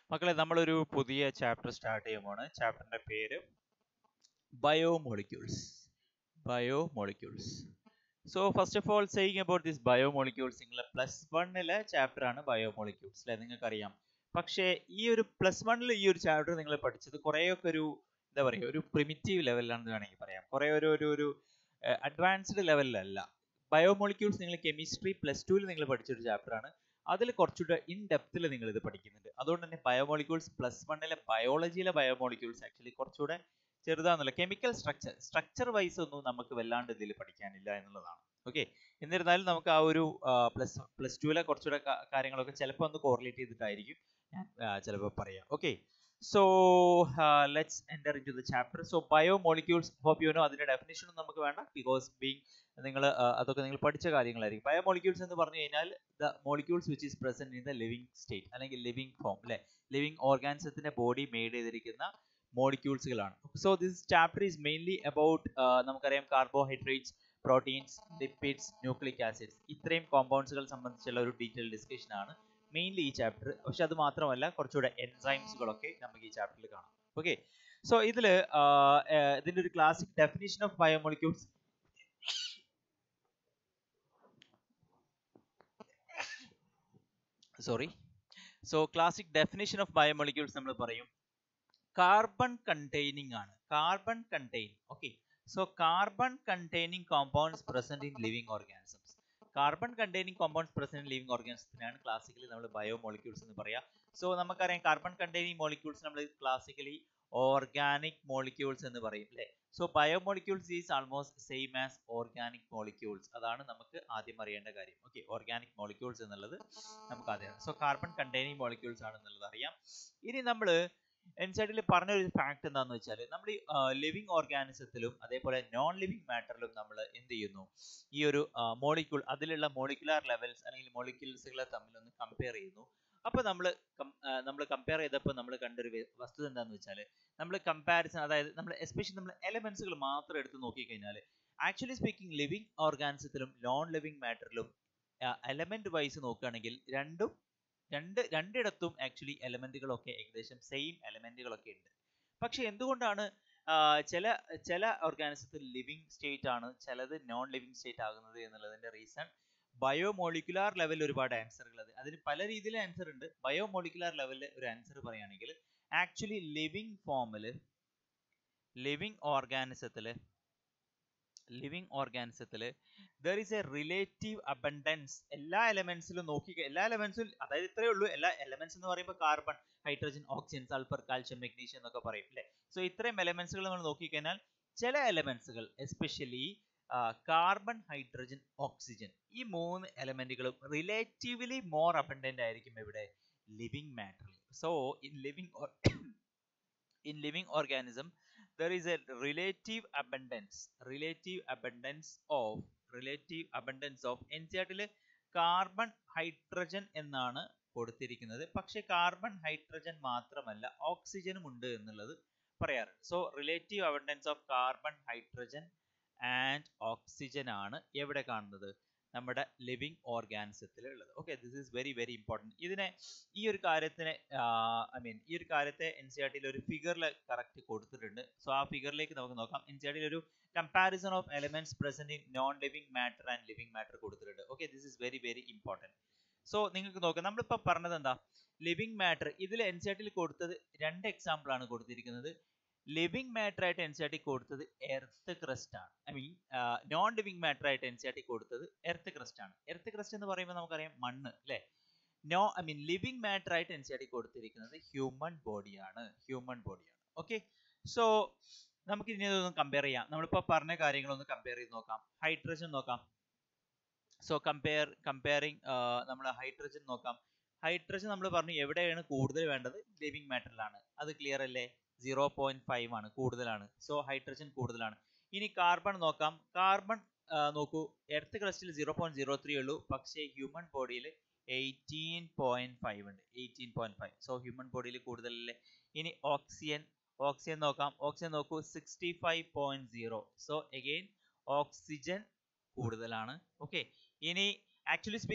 മക്കളെ നമ്മളൊരു പുതിയ ചാപ്റ്റർ സ്റ്റാർട്ട് ചെയ്യുമ്പോൾ ചാപ്റ്ററിന്റെ പേര് biomolecules biomolecules so first of all saying about this biomolecules നിങ്ങൾ പ്ലസ് വണ്ണിലെ ചാപ്റ്റർ ആണ് ബയോമോളിക്യൂൾസ് അല്ലെ നിങ്ങൾക്കറിയാം പക്ഷേ ഈ ഒരു പ്ലസ് വണ്ണിൽ ഈ ഒരു ചാപ്റ്റർ നിങ്ങൾ പഠിച്ചത് കുറേയൊക്കെ ഒരു എന്താ പറയുക ഒരു പ്രിമിറ്റീവ് ലെവലിലാണെന്ന് വേണമെങ്കിൽ പറയാം കുറേ ഒരു ഒരു ഒരു അഡ്വാൻസ്ഡ് ലെവലിലല്ല ബയോമോളിക്യൂൾസ് നിങ്ങൾ കെമിസ്ട്രി പ്ലസ് ടുവിൽ നിങ്ങൾ പഠിച്ചൊരു ചാപ്റ്റർ ആണ് അതിൽ കുറച്ചുകൂടെ ഇൻ ഡെപ്തിൽ നിങ്ങൾ ഇത് പഠിക്കുന്നുണ്ട് അതുകൊണ്ട് തന്നെ ബയോമോളിക്യൂൾസ് പ്ലസ് വണ്ണിലെ ബയോളജിയിലെ ബയോമോളിക്യൂൾസ് ആക്ച്വലി കുറച്ചുകൂടെ ചെറുതാന്നല്ല കെമിക്കൽ സ്ട്രക്ചർ സ്ട്രക്ചർ വൈസ് ഒന്നും നമുക്ക് വല്ലാണ്ട് ഇതിൽ പഠിക്കാനില്ല എന്നുള്ളതാണ് ഓക്കെ എന്നിരുന്നാലും നമുക്ക് ആ ഒരു പ്ലസ് പ്ലസ് ടുവിലെ കുറച്ചുകൂടെ കാര്യങ്ങളൊക്കെ ചിലപ്പോൾ ഒന്ന് കോറിലേറ്റ് ചെയ്തിട്ടായിരിക്കും ഞാൻ ചിലപ്പോൾ പറയാം okay so let's enter into the chapter so biomolecules hope you know അതിന്റെ ഡെഫിനേഷൻ ഒന്നും നമുക്ക് വേണ്ട ബിക്കോസ് ബീങ് നിങ്ങൾ അതൊക്കെ നിങ്ങൾ പഠിച്ച കാര്യങ്ങളായിരിക്കും ബയോമോളിക്യൂൾസ് എന്ന് പറഞ്ഞു കഴിഞ്ഞാൽ the molecules which is present in the living state അല്ലെങ്കിൽ ലിവിങ് ഫോം അല്ലെ ലിവിങ് ഓർഗാനിസത്തിന്റെ ബോഡി മെയ്ഡ് ചെയ്തിരിക്കുന്ന മോളിക്യൂൾസുകളാണ് so this chapter is mainly about നമുക്കറിയാം carbohydrates proteins lipids nucleic acids ഇത്രയും കോമ്പൗണ്ട്സുകൾ സംബന്ധിച്ചുള്ള ഒരു ഡീറ്റെയിൽ ഡിസ്കഷൻ ആണ് മെയിൻലി ഈ ചാപ്റ്റർ പക്ഷെ അത് മാത്രമല്ല കുറച്ചുകൂടെ എൻസൈംസുകളൊക്കെ നമുക്ക് ഈ ചാപ്റ്ററിൽ കാണാം ഓക്കെ സോ ഇതിൽ ഇതിന്റെ ഒരു classic definition of biomolecules sorry so classic definition of biomolecules നമ്മൾ പറയും കാർബൺ കണ്ടെയ്നിങ് ആണ് carbon containing okay so carbon containing compounds present in living organisms carbon containing compounds present in living ഓർഗാനിസത്തിനാണ് classically നമ്മൾ biomolecules എന്ന് പറയാം so നമുക്കറിയാം carbon containing molecules നമ്മൾ classically organic molecules എന്ന് പറയും അല്ലേ so biomolecules is almost same as organic molecules അതാണ് നമുക്ക് ആദ്യം അറിയേണ്ട കാര്യം ഓക്കെ ഓർഗാനിക് മോളിക്യൂൾസ് എന്നുള്ളത് നമുക്ക് ആദ്യം സോ കാർബൺ കണ്ടെയ്നിങ് മോളിക്യൂൾസ് ആണ് എന്നുള്ളത് അറിയാം ഇനി നമ്മൾ എൻസൈഡിൽ പറഞ്ഞ ഒരു ഫാക്ട് എന്താന്ന് വെച്ചാൽ നമ്മൾ ഈ ലിവിങ് ഓർഗാനിസത്തിലും അതേപോലെ നോൺ ലിവിങ് മാറ്ററിലും നമ്മൾ എന്ത് ചെയ്യുന്നു ഈ ഒരു മോളിക്യൂൾ അതിലുള്ള മോളിക്കുലാർ ലെവൽസ് അല്ലെങ്കിൽ മോളിക്യൂൾസുകളെ തമ്മിൽ ഒന്ന് കമ്പയർ ചെയ്യുന്നു അപ്പോൾ നമ്മൾ നമ്മൾ കമ്പയർ ചെയ്തപ്പോൾ നമ്മൾ കണ്ടൊരു വസ്തുത എന്താന്ന് വെച്ചാൽ നമ്മൾ കമ്പാരിസൺ അതായത് നമ്മൾ എസ്പെഷ്യലി നമ്മൾ എലമെന്റ്സുകൾ മാത്രം എടുത്ത് നോക്കിക്കഴിഞ്ഞാൽ ആക്ച്വലി സ്പീക്കിംഗ് ലിവിങ് ഓർഗാനിസത്തിലും നോൺ ലിവിങ് മാറ്ററിലും എലമെന്റ് വൈസ് നോക്കുകയാണെങ്കിൽ രണ്ടും രണ്ട് രണ്ടിടത്തും ആക്ച്വലി എലമെന്റുകളൊക്കെ ഏകദേശം സെയിം എലമെന്റുകളൊക്കെ ഉണ്ട് പക്ഷെ എന്തുകൊണ്ടാണ് ചില ചില ഓർഗാനിസത്തിൽ ലിവിങ് സ്റ്റേറ്റ് ആണ് ചിലത് നോൺ ലിവിങ് സ്റ്റേറ്റ് ആകുന്നത് എന്നുള്ളതിന്റെ റീസൺ ബയോമോളിക്കുലാർ ലെവലിൽ ഒരുപാട് ആൻസറുകൾ അത് അതിന് പല രീതിയിൽ ആൻസർ ഉണ്ട് ബയോമോളിക്കുലാർ ലെവലിൽ ഒരു ആൻസർ പറയുകയാണെങ്കിൽ ആക്ച്വലി ലിവിങ് ഫോമിൽ ലിവിങ് ഓർഗാനിസത്തിൽ ലിവിങ് ഓർഗാനിസത്തിൽ there is a relative abundance എല്ലാ എലമെന്റ്സിലും നോക്കി എല്ലാ എലമെന്റ്സും അതായത് ഇത്രയേ ഉള്ളൂ എല്ലാ എലമെന്റ്സ് എന്ന് പറയുമ്പോൾ carbon hydrogen oxygen sulphur calcium magnesium എന്നൊക്കെ പറയും അല്ലേ സോ ഇത്രയും എലമെന്റ്സുകൾ നമ്മൾ നോക്കിക്കഴിഞ്ഞാൽ ചില എലമെന്റ്സുകൾ എസ്പെഷ്യലി കാർബൺ ഹൈഡ്രജൻ ഓക്സിജൻ ഈ മൂന്ന് എലമെന്റുകളും റിലേറ്റീവ്ലി മോർ അബണ്ടന്റ് ആയിരിക്കും ഇവിടെ ലിവിങ് മാറ്ററിൽ so in living in living organism there is a relative abundance relative abundance of relative abundance of എൻസിയാട്ടിൽ കാർബൺ ഹൈഡ്രജൻ എന്നാണ് കൊടുത്തിരിക്കുന്നത് പക്ഷെ കാർബൺ ഹൈഡ്രജൻ മാത്രമല്ല ഓക്സിജനും ഉണ്ട് എന്നുള്ളത് പറയാറുണ്ട് so relative abundance of carbon hydrogen and oxygen ആണ് എവിടെ കാണുന്നത് നമ്മുടെ ലിവിങ് ഓർഗാനിസത്തിൽ ഉള്ളത് okay this is very very important ഇതിനെ ഈ ഒരു കാര്യത്തിനെ ഐ മീൻ ഈ ഒരു കാര്യത്തെ എൻ സി ആർ ടിയിൽ ഒരു ഫിഗറിൽ കറക്റ്റ് കൊടുത്തിട്ടുണ്ട് സോ ആ ഫിഗറിലേക്ക് നമുക്ക് നോക്കാം എൻ സി ആർ ടിയിൽ ഒരു comparison of elements present in non living matter and living matter കൊടുത്തിട്ടുണ്ട് okay this is very very important so നിങ്ങൾക്ക് നോക്കാം നമ്മളിപ്പോൾ പറഞ്ഞത് എന്താ ലിവിംഗ് മാറ്റർ ഇതിൽ എൻ സി ആർ ടിയിൽ കൊടുത്തത് രണ്ട് എക്സാമ്പിൾ ആണ് കൊടുത്തിരിക്കുന്നത് ലിവിംഗ് മാറ്റർ ആയിട്ട് എൻ സി ആർ ടി കൊടുത്തത് എർത്ത് ക്രസ്റ്റ് ആണ് I mean non living matter ആയിട്ട് എൻ സി ആർ ടി കൊടുത്തത് എർത്ത് ക്രസ്റ്റ് ആണ് എർത്ത് ക്രസ്റ്റ് എന്ന് പറയുമ്പോൾ നമുക്കറിയാം മണ്ണ് അല്ലേ no I mean living matter ആയിട്ട് എൻ സി ആർ ടി കൊടുത്തിരിക്കുന്നത് ഹ്യൂമൻ ബോഡിയാണ് ഹ്യൂമൻ ബോഡിയാണ് ഓക്കെ സോ നമുക്ക് ഇനി ഇതൊന്ന് കമ്പയർ ചെയ്യാം നമ്മളിപ്പോൾ പറഞ്ഞ കാര്യങ്ങളൊന്ന് കമ്പയർ ചെയ്ത് നോക്കാം ഹൈഡ്രജൻ നോക്കാം സോ കമ്പയർ കമ്പയറിങ് നമ്മൾ ഹൈഡ്രജൻ നോക്കാം ഹൈഡ്രജൻ നമ്മൾ പറഞ്ഞു എവിടെയാണ് കൂടുതൽ വേണ്ടത് ലിവിംഗ് മാറ്ററിലാണ് അത് ക്ലിയർ അല്ലേ സീറോ പോയിന്റ് ഫൈവ് ആണ് കൂടുതലാണ് സോ ഹൈഡ്രജൻ കൂടുതലാണ് ഇനി കാർബൺ നോക്കാം കാർബൺ നോക്കൂ എർത്ത് ക്രസ്റ്റിൽ സീറോ പോയിന്റ് സീറോ ത്രീ ഉള്ളൂ പക്ഷേ ഹ്യൂമൻ ബോഡിയിൽ എയ്റ്റീൻ പോയിന്റ് ഫൈവ് ഉണ്ട് eighteen point five so human ബോഡിയിൽ കൂടുതലല്ലേ ഇനി ഓക്സിജൻ ഓക്സിജൻ നോക്കാം ഓക്സിജൻ നോക്കൂ sixty five point zero so again oxygen കൂടുതലാണ് ഓക്കെ ഇനി ആക്ച്വലി സ്പീക്കിംഗ്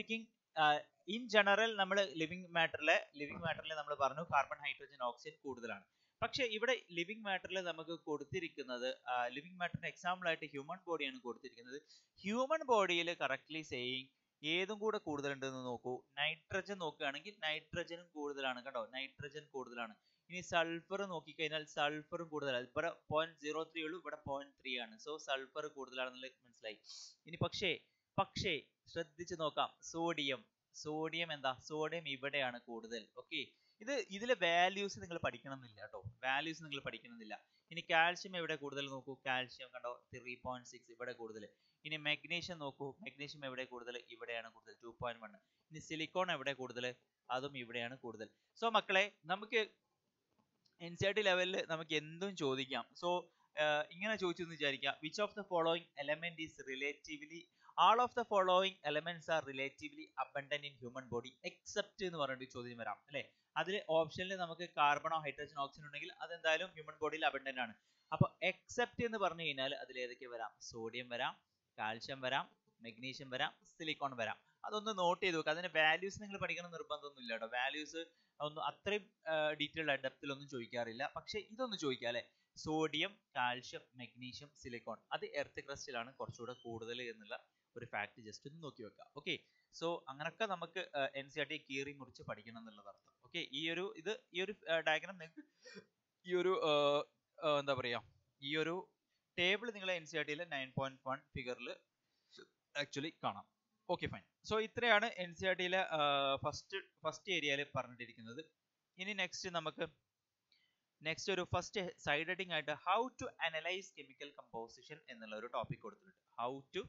ഇൻ ജനറൽ നമ്മൾ ലിവിങ് മാറ്ററിലെ ലിവിങ് മാറ്ററിൽ നമ്മൾ പറഞ്ഞു കാർബൺ ഹൈഡ്രജൻ ഓക്സിജൻ കൂടുതലാണ് പക്ഷെ ഇവിടെ ലിവിങ് മാറ്ററിൽ നമുക്ക് കൊടുത്തിരിക്കുന്നത് ലിവിങ് മാറ്ററിന് എക്സാമ്പിൾ ആയിട്ട് ഹ്യൂമൻ ബോഡിയാണ് കൊടുത്തിരിക്കുന്നത് ഹ്യൂമൻ ബോഡിയിൽ കറക്റ്റ്ലി സെയിങ് ഏതും കൂടെ കൂടുതലുണ്ടെന്ന് നോക്കൂ നൈട്രജൻ നോക്കുകയാണെങ്കിൽ നൈട്രജനും കൂടുതലാണ് കേട്ടോ നൈട്രജൻ കൂടുതലാണ് ഇനി സൾഫർ നോക്കിക്കഴിഞ്ഞാൽ സൾഫറും കൂടുതലാണ് ഇവിടെ പോയിന്റ് സീറോ ത്രീ ഉള്ളൂ ഇവിടെ പോയിന്റ് ത്രീ ആണ് സോ സൾഫർ കൂടുതലാണെന്നുള്ളത് മനസ്സിലായി ഇനി പക്ഷേ പക്ഷേ ശ്രദ്ധിച്ചു നോക്കാം സോഡിയം സോഡിയം എന്താ സോഡിയം ഇവിടെയാണ് കൂടുതൽ ഓക്കെ ഇത് ഇതിലെ വാല്യൂസ് നിങ്ങൾ പഠിക്കണമെന്നില്ല കേട്ടോ വാല്യൂസ് നിങ്ങൾ പഠിക്കണമെന്നില്ല ഇനി കാൽഷ്യം എവിടെ കൂടുതൽ നോക്കൂ കാൽഷ്യം കണ്ടോ ത്രീ പോയിന്റ് സിക്സ് ഇവിടെ കൂടുതൽ ഇനി മെഗ്നീഷ്യം നോക്കൂ മെഗ്നീഷ്യം എവിടെ കൂടുതൽ ഇവിടെയാണ് കൂടുതൽ ടു പോയിന്റ് വൺ ഇനി സിലിക്കോൺ എവിടെ കൂടുതൽ അതും ഇവിടെയാണ് കൂടുതൽ സോ മക്കളെ നമുക്ക് എൻ സി ആർ ടി ലെവലിൽ നമുക്ക് എന്തും ചോദിക്കാം സോ ഇങ്ങനെ ചോദിച്ചു എന്ന് വിചാരിക്കാം which of the following element is relatively all of the following elements are relatively abundant in human body except എന്ന് പറഞ്ഞിട്ട് ചോദ്യം വരാം അല്ലെ അതിൽ ഓപ്ഷനിൽ നമുക്ക് കാർബണോ ഹൈഡ്രജൻ ഓക്സിജൻ ഉണ്ടെങ്കിൽ അതെന്തായാലും ഹ്യൂമൻ ബോഡിയിൽ അബണ്ടന്റ് ആണ് അപ്പൊ എക്സെപ്റ്റ് എന്ന് പറഞ്ഞു കഴിഞ്ഞാൽ അതിൽ ഏതൊക്കെ വരാം സോഡിയം വരാം കാൽഷ്യം വരാം മെഗ്നീഷ്യം വരാം സിലിക്കോൺ വരാം അതൊന്ന് നോട്ട് ചെയ്ത് വെക്കുക അതിന്റെ വാല്യൂസ് നിങ്ങൾ പഠിക്കണം നിർബന്ധമൊന്നുമില്ല കേട്ടോ വാല്യൂസ് ഒന്നും അത്രയും ഡീറ്റെയിൽഡ് ഡെപ്തിലൊന്നും ചോദിക്കാറില്ല പക്ഷെ ഇതൊന്ന് ചോദിക്കാം അല്ലെ സോഡിയം കാൽഷ്യം മെഗ്നീഷ്യം സിലിക്കോൺ അത് എർത്ത് ക്രസ്റ്റിലാണ് കുറച്ചുകൂടെ കൂടുതൽ എന്നുള്ള ഒരു ഫാക്ട് ജസ്റ്റ് ഒന്ന് നോക്കി വെക്കാം ഓക്കെ സോ അങ്ങനൊക്കെ നമുക്ക് എൻ സി ആർ ടി കീറി മുറിച്ച് പഠിക്കണം എന്നുള്ളത് അർത്ഥം ഓക്കെ ഈ ഒരു ഇത് ഈ ഒരു ഡയഗ്രാം നിങ്ങൾക്ക് ഈ ഒരു എന്താ പറയാ ഈ ഒരു ടേബിൾ നിങ്ങൾ എൻ സി ആർ ടിയിലെ നയൻ പോയിന്റ് വൺ ഫിഗറിൽ ആക്ച്വലി കാണാം ഓക്കെ ഫൈൻ സോ ഇത്രയാണ് എൻ സി ആർ ടിയിലെ ഫസ്റ്റ് ഫസ്റ്റ് ഏരിയയിൽ പറഞ്ഞിട്ടിരിക്കുന്നത് ഇനി നെക്സ്റ്റ് നമുക്ക് നെക്സ്റ്റ് ഒരു ഫസ്റ്റ് സൈഡ് ഹെഡിങ് ആയിട്ട് how to analyse chemical composition എന്നുള്ള ഒരു ടോപ്പിക് കൊടുത്തിട്ടുണ്ട് how to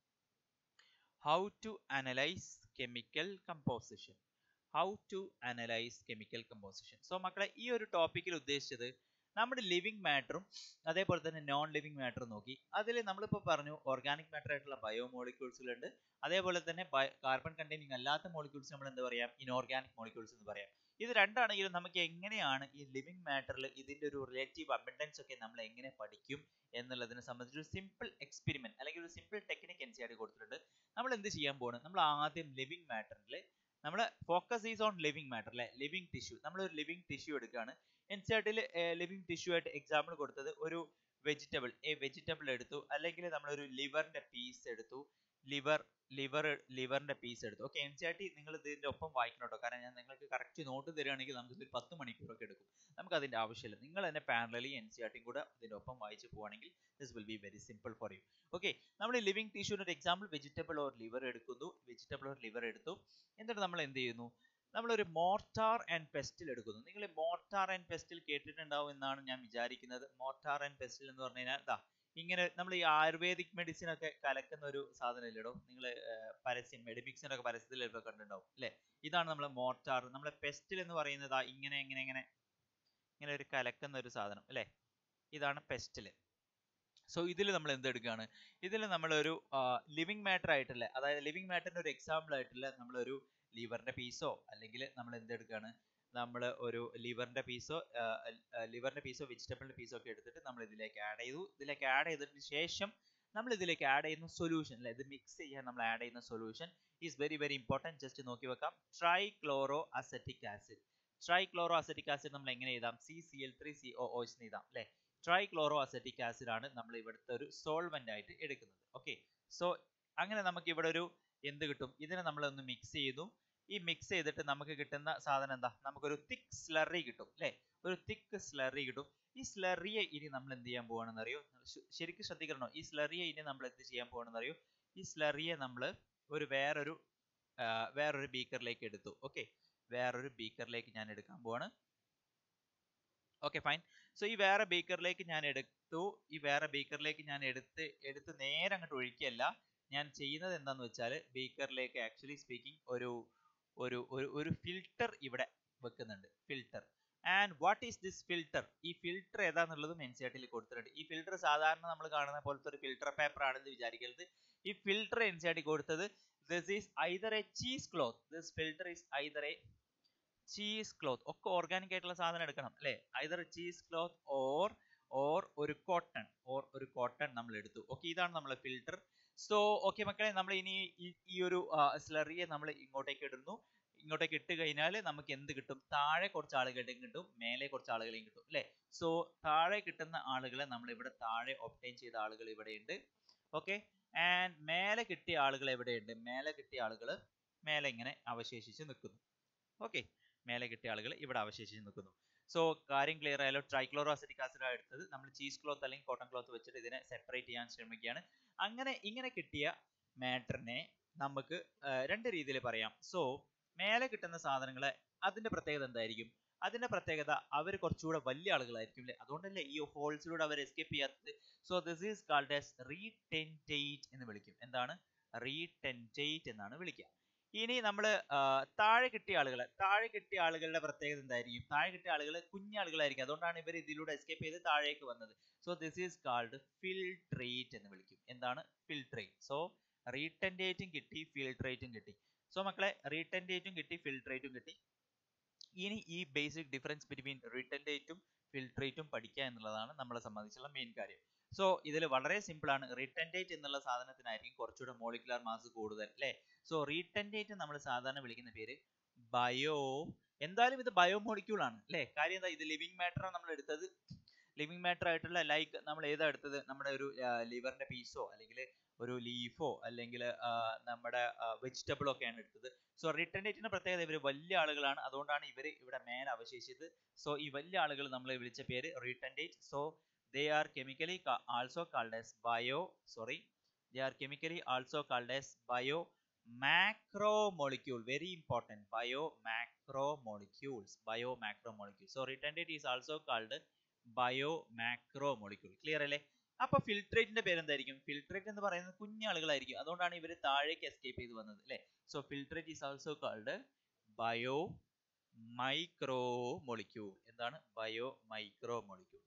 how to analyse chemical composition how to analyse chemical composition so മക്കളെ ഈ ഒരു ടോപ്പിക്കിൽ ഉദ്ദേശിച്ചത് നമ്മുടെ ലിവിങ് മാറ്ററും അതേപോലെ തന്നെ നോൺ ലിവിങ് മാറ്ററും നോക്കി അതിൽ നമ്മളിപ്പോൾ പറഞ്ഞു ഓർഗാനിക് മാറ്റർ ആയിട്ടുള്ള ബയോ മോളിക്യൂൾസിലുണ്ട് അതേപോലെ തന്നെ കാർബൺ കണ്ടെയ്നിങ് അല്ലാത്ത മോളിക്യൂൾസ് നമ്മൾ എന്താ പറയാം ഇനോർഗാനിക് മോളിക്യൂൾസ് എന്ന് പറയാം ഇത് രണ്ടാണെങ്കിലും നമുക്ക് എങ്ങനെയാണ് ഈ ലിവിങ് മാറ്ററിൽ ഇതിന്റെ ഒരു റിലേറ്റീവ് അബൻഡൻസ് ഒക്കെ നമ്മൾ എങ്ങനെ പഠിക്കും എന്നുള്ളതിനെ സംബന്ധിച്ച് ഒരു സിമ്പിൾ എക്സ്പെരിമെന്റ് അല്ലെങ്കിൽ ഒരു simple technique N C R കൊടുത്തിട്ടുണ്ട് നമ്മൾ എന്ത് ചെയ്യാൻ പോകണം നമ്മൾ ആദ്യം ലിവിങ് മാറ്ററിൽ നമ്മൾ focus is on living matter അല്ലെ ലിവിങ് ടിഷ്യൂ നമ്മൾ ഒരു ലിവിങ് ടിഷ്യൂ എടുക്കുകയാണ് എൻ സി ആർ ടിയിൽ ലിവിങ് ടിഷ്യൂ ആയിട്ട് എക്സാമ്പിൾ കൊടുത്തത് ഒരു വെജിറ്റബിൾ എ വെജിറ്റബിൾ എടുത്തു അല്ലെങ്കിൽ നമ്മളൊരു ലിവറിന്റെ പീസ് എടുത്തു ലിവർ ലിവർ ലിവറിന്റെ പീസ് എടുത്തു okay N C R T നിങ്ങൾ ഇതിന്റെ ഒപ്പം വായിക്കണം കേട്ടോ കാരണം ഞാൻ നിങ്ങൾക്ക് കറക്റ്റ് നോട്ട് തരികയാണെങ്കിൽ നമുക്ക് ഇതൊരു പത്ത് മണിക്കൂറൊക്കെ എടുക്കും നമുക്ക് അതിന്റെ ആവശ്യമില്ല നിങ്ങൾ തന്നെ പാരലലി എൻ സി ആർ ടിയും കൂടെ ഇതിന്റെ ഒപ്പം വായിച്ച് പോവുകയാണെങ്കിൽ this will be very simple for you okay നമ്മൾ ലിവിങ് ടിഷ്യൂവിന് ഒരു എക്സാമ്പിൾ വെജിറ്റബിൾ ഓർ ലിവർ എടുക്കുന്നു വെജിറ്റബിൾ ഓർ ലിവർ എടുത്തു എന്നിട്ട് നമ്മൾ എന്ത് ചെയ്യുന്നു നമ്മളൊരു മോർട്ടാർ ആൻഡ് പെസ്റ്റിൽ എടുക്കുന്നു നിങ്ങൾ മോർട്ടാർ ആൻഡ് പെസ്റ്റിൽ കേട്ടിട്ടുണ്ടാവും എന്നാണ് ഞാൻ വിചാരിക്കുന്നത് മോർട്ടാർ ആൻഡ് പെസ്റ്റിൽ എന്ന് പറഞ്ഞു കഴിഞ്ഞാൽ ദാ ഇങ്ങനെ നമ്മൾ ഈ ആയുർവേദിക് മെഡിസിൻ ഒക്കെ കലക്കുന്ന ഒരു സാധനം ഇല്ലടോ നിങ്ങൾ പരസ്യം മെഡിമിക്സിന്റെ ഒക്കെ പരസ്യത്തിൽ ചിലപ്പോൾ കണ്ടിട്ടുണ്ടാവും അല്ലെ ഇതാണ് നമ്മൾ മോർട്ടാർ നമ്മളെ പെസ്റ്റിൽ എന്ന് പറയുന്നത് ഇങ്ങനെ ഇങ്ങനെ ഇങ്ങനെ ഇങ്ങനെ ഒരു കലക്കുന്ന ഒരു സാധനം അല്ലെ ഇതാണ് പെസ്റ്റിൽ സോ ഇതിൽ നമ്മൾ എന്ത് എടുക്കുകയാണ് ഇതിൽ നമ്മളൊരു ലിവിങ് മാറ്റർ ആയിട്ടുള്ള അതായത് ലിവിങ് മാറ്ററിന്റെ ഒരു എക്സാമ്പിൾ ആയിട്ടുള്ള നമ്മളൊരു ലിവറിന്റെ പീസോ അല്ലെങ്കിൽ നമ്മൾ എന്തെടുക്കുകയാണ് നമ്മൾ ഒരു ലിവറിന്റെ പീസോ ലിവറിന്റെ പീസോ വെജിറ്റബിളിന്റെ പീസോ ഒക്കെ എടുത്തിട്ട് നമ്മൾ ഇതിലേക്ക് ആഡ് ചെയ്തു ഇതിലേക്ക് ആഡ് ചെയ്തതിന് ശേഷം നമ്മൾ ഇതിലേക്ക് ആഡ് ചെയ്യുന്ന സൊല്യൂഷൻ അല്ലെ ഇത് മിക്സ് ചെയ്യാൻ നമ്മൾ ആഡ് ചെയ്യുന്ന solution is very very important just നോക്കി വെക്കാം trichloroacetic acid trichloroacetic acid നമ്മൾ എങ്ങനെ എഴുതാം C C L three C O എന്ന് എഴുതാം അല്ലെ ട്രൈ ക്ലോറോ അസറ്റിക് ആസിഡ് ആണ് നമ്മൾ ഇവിടുത്തെ ഒരു സോൾവെന്റ് ആയിട്ട് എടുക്കുന്നത് ഓക്കെ സോ അങ്ങനെ നമുക്ക് ഇവിടെ ഒരു എന്ത് കിട്ടും ഇതിനെ നമ്മൾ ഒന്ന് മിക്സ് ചെയ്തു ഈ മിക്സ് ചെയ്തിട്ട് നമുക്ക് കിട്ടുന്ന സാധനം എന്താ നമുക്കൊരു തിക്ക് സ്ലറി കിട്ടും അല്ലെ ഒരു തിക്ക് സ്ലറി കിട്ടും ഈ സ്ലറിയെ ഇനി നമ്മൾ എന്ത് ചെയ്യാൻ പോവാണെന്ന് അറിയോ ശരിക്കും ശ്രദ്ധിക്കണം ഈ സ്ലറിയെ ഇനി നമ്മൾ എന്ത് ചെയ്യാൻ പോവാണെന്ന് അറിയോ ഈ സ്ലറിയെ നമ്മൾ ഒരു വേറൊരു വേറൊരു ബീക്കറിലേക്ക് എടുത്തു ഓക്കെ വേറൊരു ബീക്കറിലേക്ക് ഞാൻ എടുക്കാൻ പോവാണ് ഓക്കെ ഫൈൻ സോ ഈ വേറെ ബീക്കറിലേക്ക് ഞാൻ എടുത്തു ഈ വേറെ ബീക്കറിലേക്ക് ഞാൻ എടുത്ത് എടുത്ത് നേരെ അങ്ങോട്ട് ഒഴിക്കുകയല്ല ഞാൻ ചെയ്യുന്നത് എന്താന്ന് വെച്ചാൽ ബീക്കറിലേക്ക് ആക്ച്വലി സ്പീക്കിംഗ് ഒരു ഒരു ഒരു ഒരു ഫിൽട്ടർ ഇവിടെ വെക്കുന്നുണ്ട് filter and what is this filter ഈ ഫിൽട്ടർ ഏതാന്നുള്ളതും എൻ സി ആർ ടിയിൽ കൊടുത്തിട്ടുണ്ട് ഈ ഫിൽട്ടർ സാധാരണ നമ്മൾ കാണുന്ന പോലത്തെ ഒരു ഫിൽട്ടർ പേപ്പർ ആണെന്ന് വിചാരിക്കരുത് ഈ filter N C R T കൊടുത്തത് this is either a cheesecloth this filter is either a cheesecloth ഒക്കെ ഓർഗാനിക് ആയിട്ടുള്ള സാധനം എടുക്കണം അല്ലെ either cheesecloth or or ഒരു കോട്ടൺ ഓർ ഒരു കോട്ടൺ നമ്മൾ എടുത്തു ഓക്കെ ഇതാണ് നമ്മളെ ഫിൽട്ടർ സോ ഓക്കെ മക്കളെ നമ്മൾ ഇനി ഈ- ഈ ഒരു സ്ലറിയെ നമ്മൾ ഇങ്ങോട്ടേക്ക് ഇടുന്നു ഇങ്ങോട്ടേക്ക് ഇട്ട് കഴിഞ്ഞാൽ നമുക്ക് എന്ത് കിട്ടും താഴെ കുറച്ച് ആളുകളുടെയും കിട്ടും മേലെ കുറച്ച് ആളുകളെയും കിട്ടും അല്ലേ സോ താഴെ കിട്ടുന്ന ആളുകളെ നമ്മൾ ഇവിടെ താഴെ ഒപ്റ്റൈൻ ചെയ്ത ആളുകൾ ഇവിടെയുണ്ട് ഓക്കെ ആൻഡ് മേലെ കിട്ടിയ ആളുകൾ എവിടെയുണ്ട് മേലെ കിട്ടിയ ആളുകൾ മേലെ ഇങ്ങനെ അവശേഷിച്ച് നിൽക്കുന്നു ഓക്കെ മേലെ കിട്ടിയ ആളുകൾ ഇവിടെ അവശേഷിച്ച് നിൽക്കുന്നു സോ കാര്യം ക്ലിയർ ആയാലോ ട്രൈക്ലോറോ അസിറ്റിക് ആസിഡ് എടുത്തത് നമ്മൾ ചീസ് ക്ലോത്ത് അല്ലെങ്കിൽ കോട്ടൺ ക്ലോത്ത് വെച്ചിട്ട് ഇതിനെ സെപ്പറേറ്റ് ചെയ്യാൻ ശ്രമിക്കുകയാണ് അങ്ങനെ ഇങ്ങനെ കിട്ടിയ മാറ്ററിനെ നമുക്ക് ആ, രണ്ട് രീതിയിൽ പറയാം സോ മേലെ കിട്ടുന്ന സാധനങ്ങളെ അതിന്റെ പ്രത്യേകത എന്തായിരിക്കും അതിന്റെ പ്രത്യേകത അവർ കുറച്ചുകൂടെ വലിയ ആളുകളായിരിക്കും അല്ലേ അതുകൊണ്ടല്ലേ ഈ ഹോൾസിലൂടെ അവർ എസ്കേപ്പ് ചെയ്യാത്തത് so this is called as retentate എന്ന് വിളിക്കും എന്താണ് റീടെൻറ്റേറ്റ് എന്നാണ് വിളിക്കുക ഇനി നമ്മൾ താഴെ കിട്ടിയ ആളുകളെ താഴെ കിട്ടിയ ആളുകളുടെ പ്രത്യേകത എന്തായിരിക്കും താഴെ കിട്ടിയ ആളുകൾ കുഞ്ഞാളുകളായിരിക്കും അതുകൊണ്ടാണ് ഇവർ ഇതിലൂടെ എസ്കേപ്പ് ചെയ്ത് താഴേക്ക് വന്നത് so this is called filtrate എന്ന് വിളിക്കും എന്താണ് ഫിൽട്രേറ്റ് സോ റീടെൻറ്റേറ്റും കിട്ടി ഫിൽട്രേറ്റും കിട്ടി സോ മക്കളെ റീടെൻറ്റേറ്റും കിട്ടി ഫിൽട്രേറ്റും കിട്ടി ഇനി ഈ ബേസിക് ഡിഫറൻസ് ബിറ്റ്വീൻ റിട്ടൻഡേറ്റും ഫിൽട്രേറ്റും പഠിക്കുക എന്നുള്ളതാണ് നമ്മളെ സംബന്ധിച്ചുള്ള മെയിൻ കാര്യം സോ ഇതിൽ വളരെ സിമ്പിൾ ആണ് റിട്ടൻഡേറ്റ് എന്നുള്ള സാധനത്തിനായിരിക്കും കുറച്ചുകൂടെ മോളിക്കുലാർ മാസ് കൂടുതൽ അല്ലേ സോ റീടെൻഡേറ്റ് നമ്മൾ സാധാരണ വിളിക്കുന്ന പേര് ബയോ എന്തായാലും ഇത് ബയോമോളിക്യൂൾ ആണ് അല്ലേ കാര്യം എന്താ ഇത് ലിവിങ് മാറ്റർ നമ്മൾ എടുത്തത് ലിവിങ് മാറ്റർ ആയിട്ടുള്ള ലൈക്ക് നമ്മൾ ഏതാ എടുത്തത് നമ്മുടെ ഒരു ലിവറിന്റെ പീസോ അല്ലെങ്കിൽ ഒരു ലീഫോ അല്ലെങ്കിൽ നമ്മുടെ വെജിറ്റബിളോ ഒക്കെയാണ് എടുത്തത് സോ റിട്ടൻഡേറ്റിന്റെ പ്രത്യേകത ഇവർ വലിയ ആളുകളാണ് അതുകൊണ്ടാണ് ഇവർ ഇവിടെ മേലെ അവശേഷിച്ചത് സോ ഈ വലിയ ആളുകൾ നമ്മൾ വിളിച്ച പേര് retentate so they are chemically also called as bio sorry they are chemically also called as bio macromolecule very important bio macromolecules bio macromolecules so retardant is also called bio macromolecule clear അല്ലേ അപ്പൊ ഫിൽട്രേറ്റിന്റെ പേര് എന്തായിരിക്കും filtrate എന്ന് പറയുന്നത് കുഞ്ഞാളുകളായിരിക്കും അതുകൊണ്ടാണ് ഇവർ താഴേക്ക് escape ചെയ്ത് വന്നത് അല്ലേ so filtrate is also called bio micro molecule എന്താണ് bio micro molecule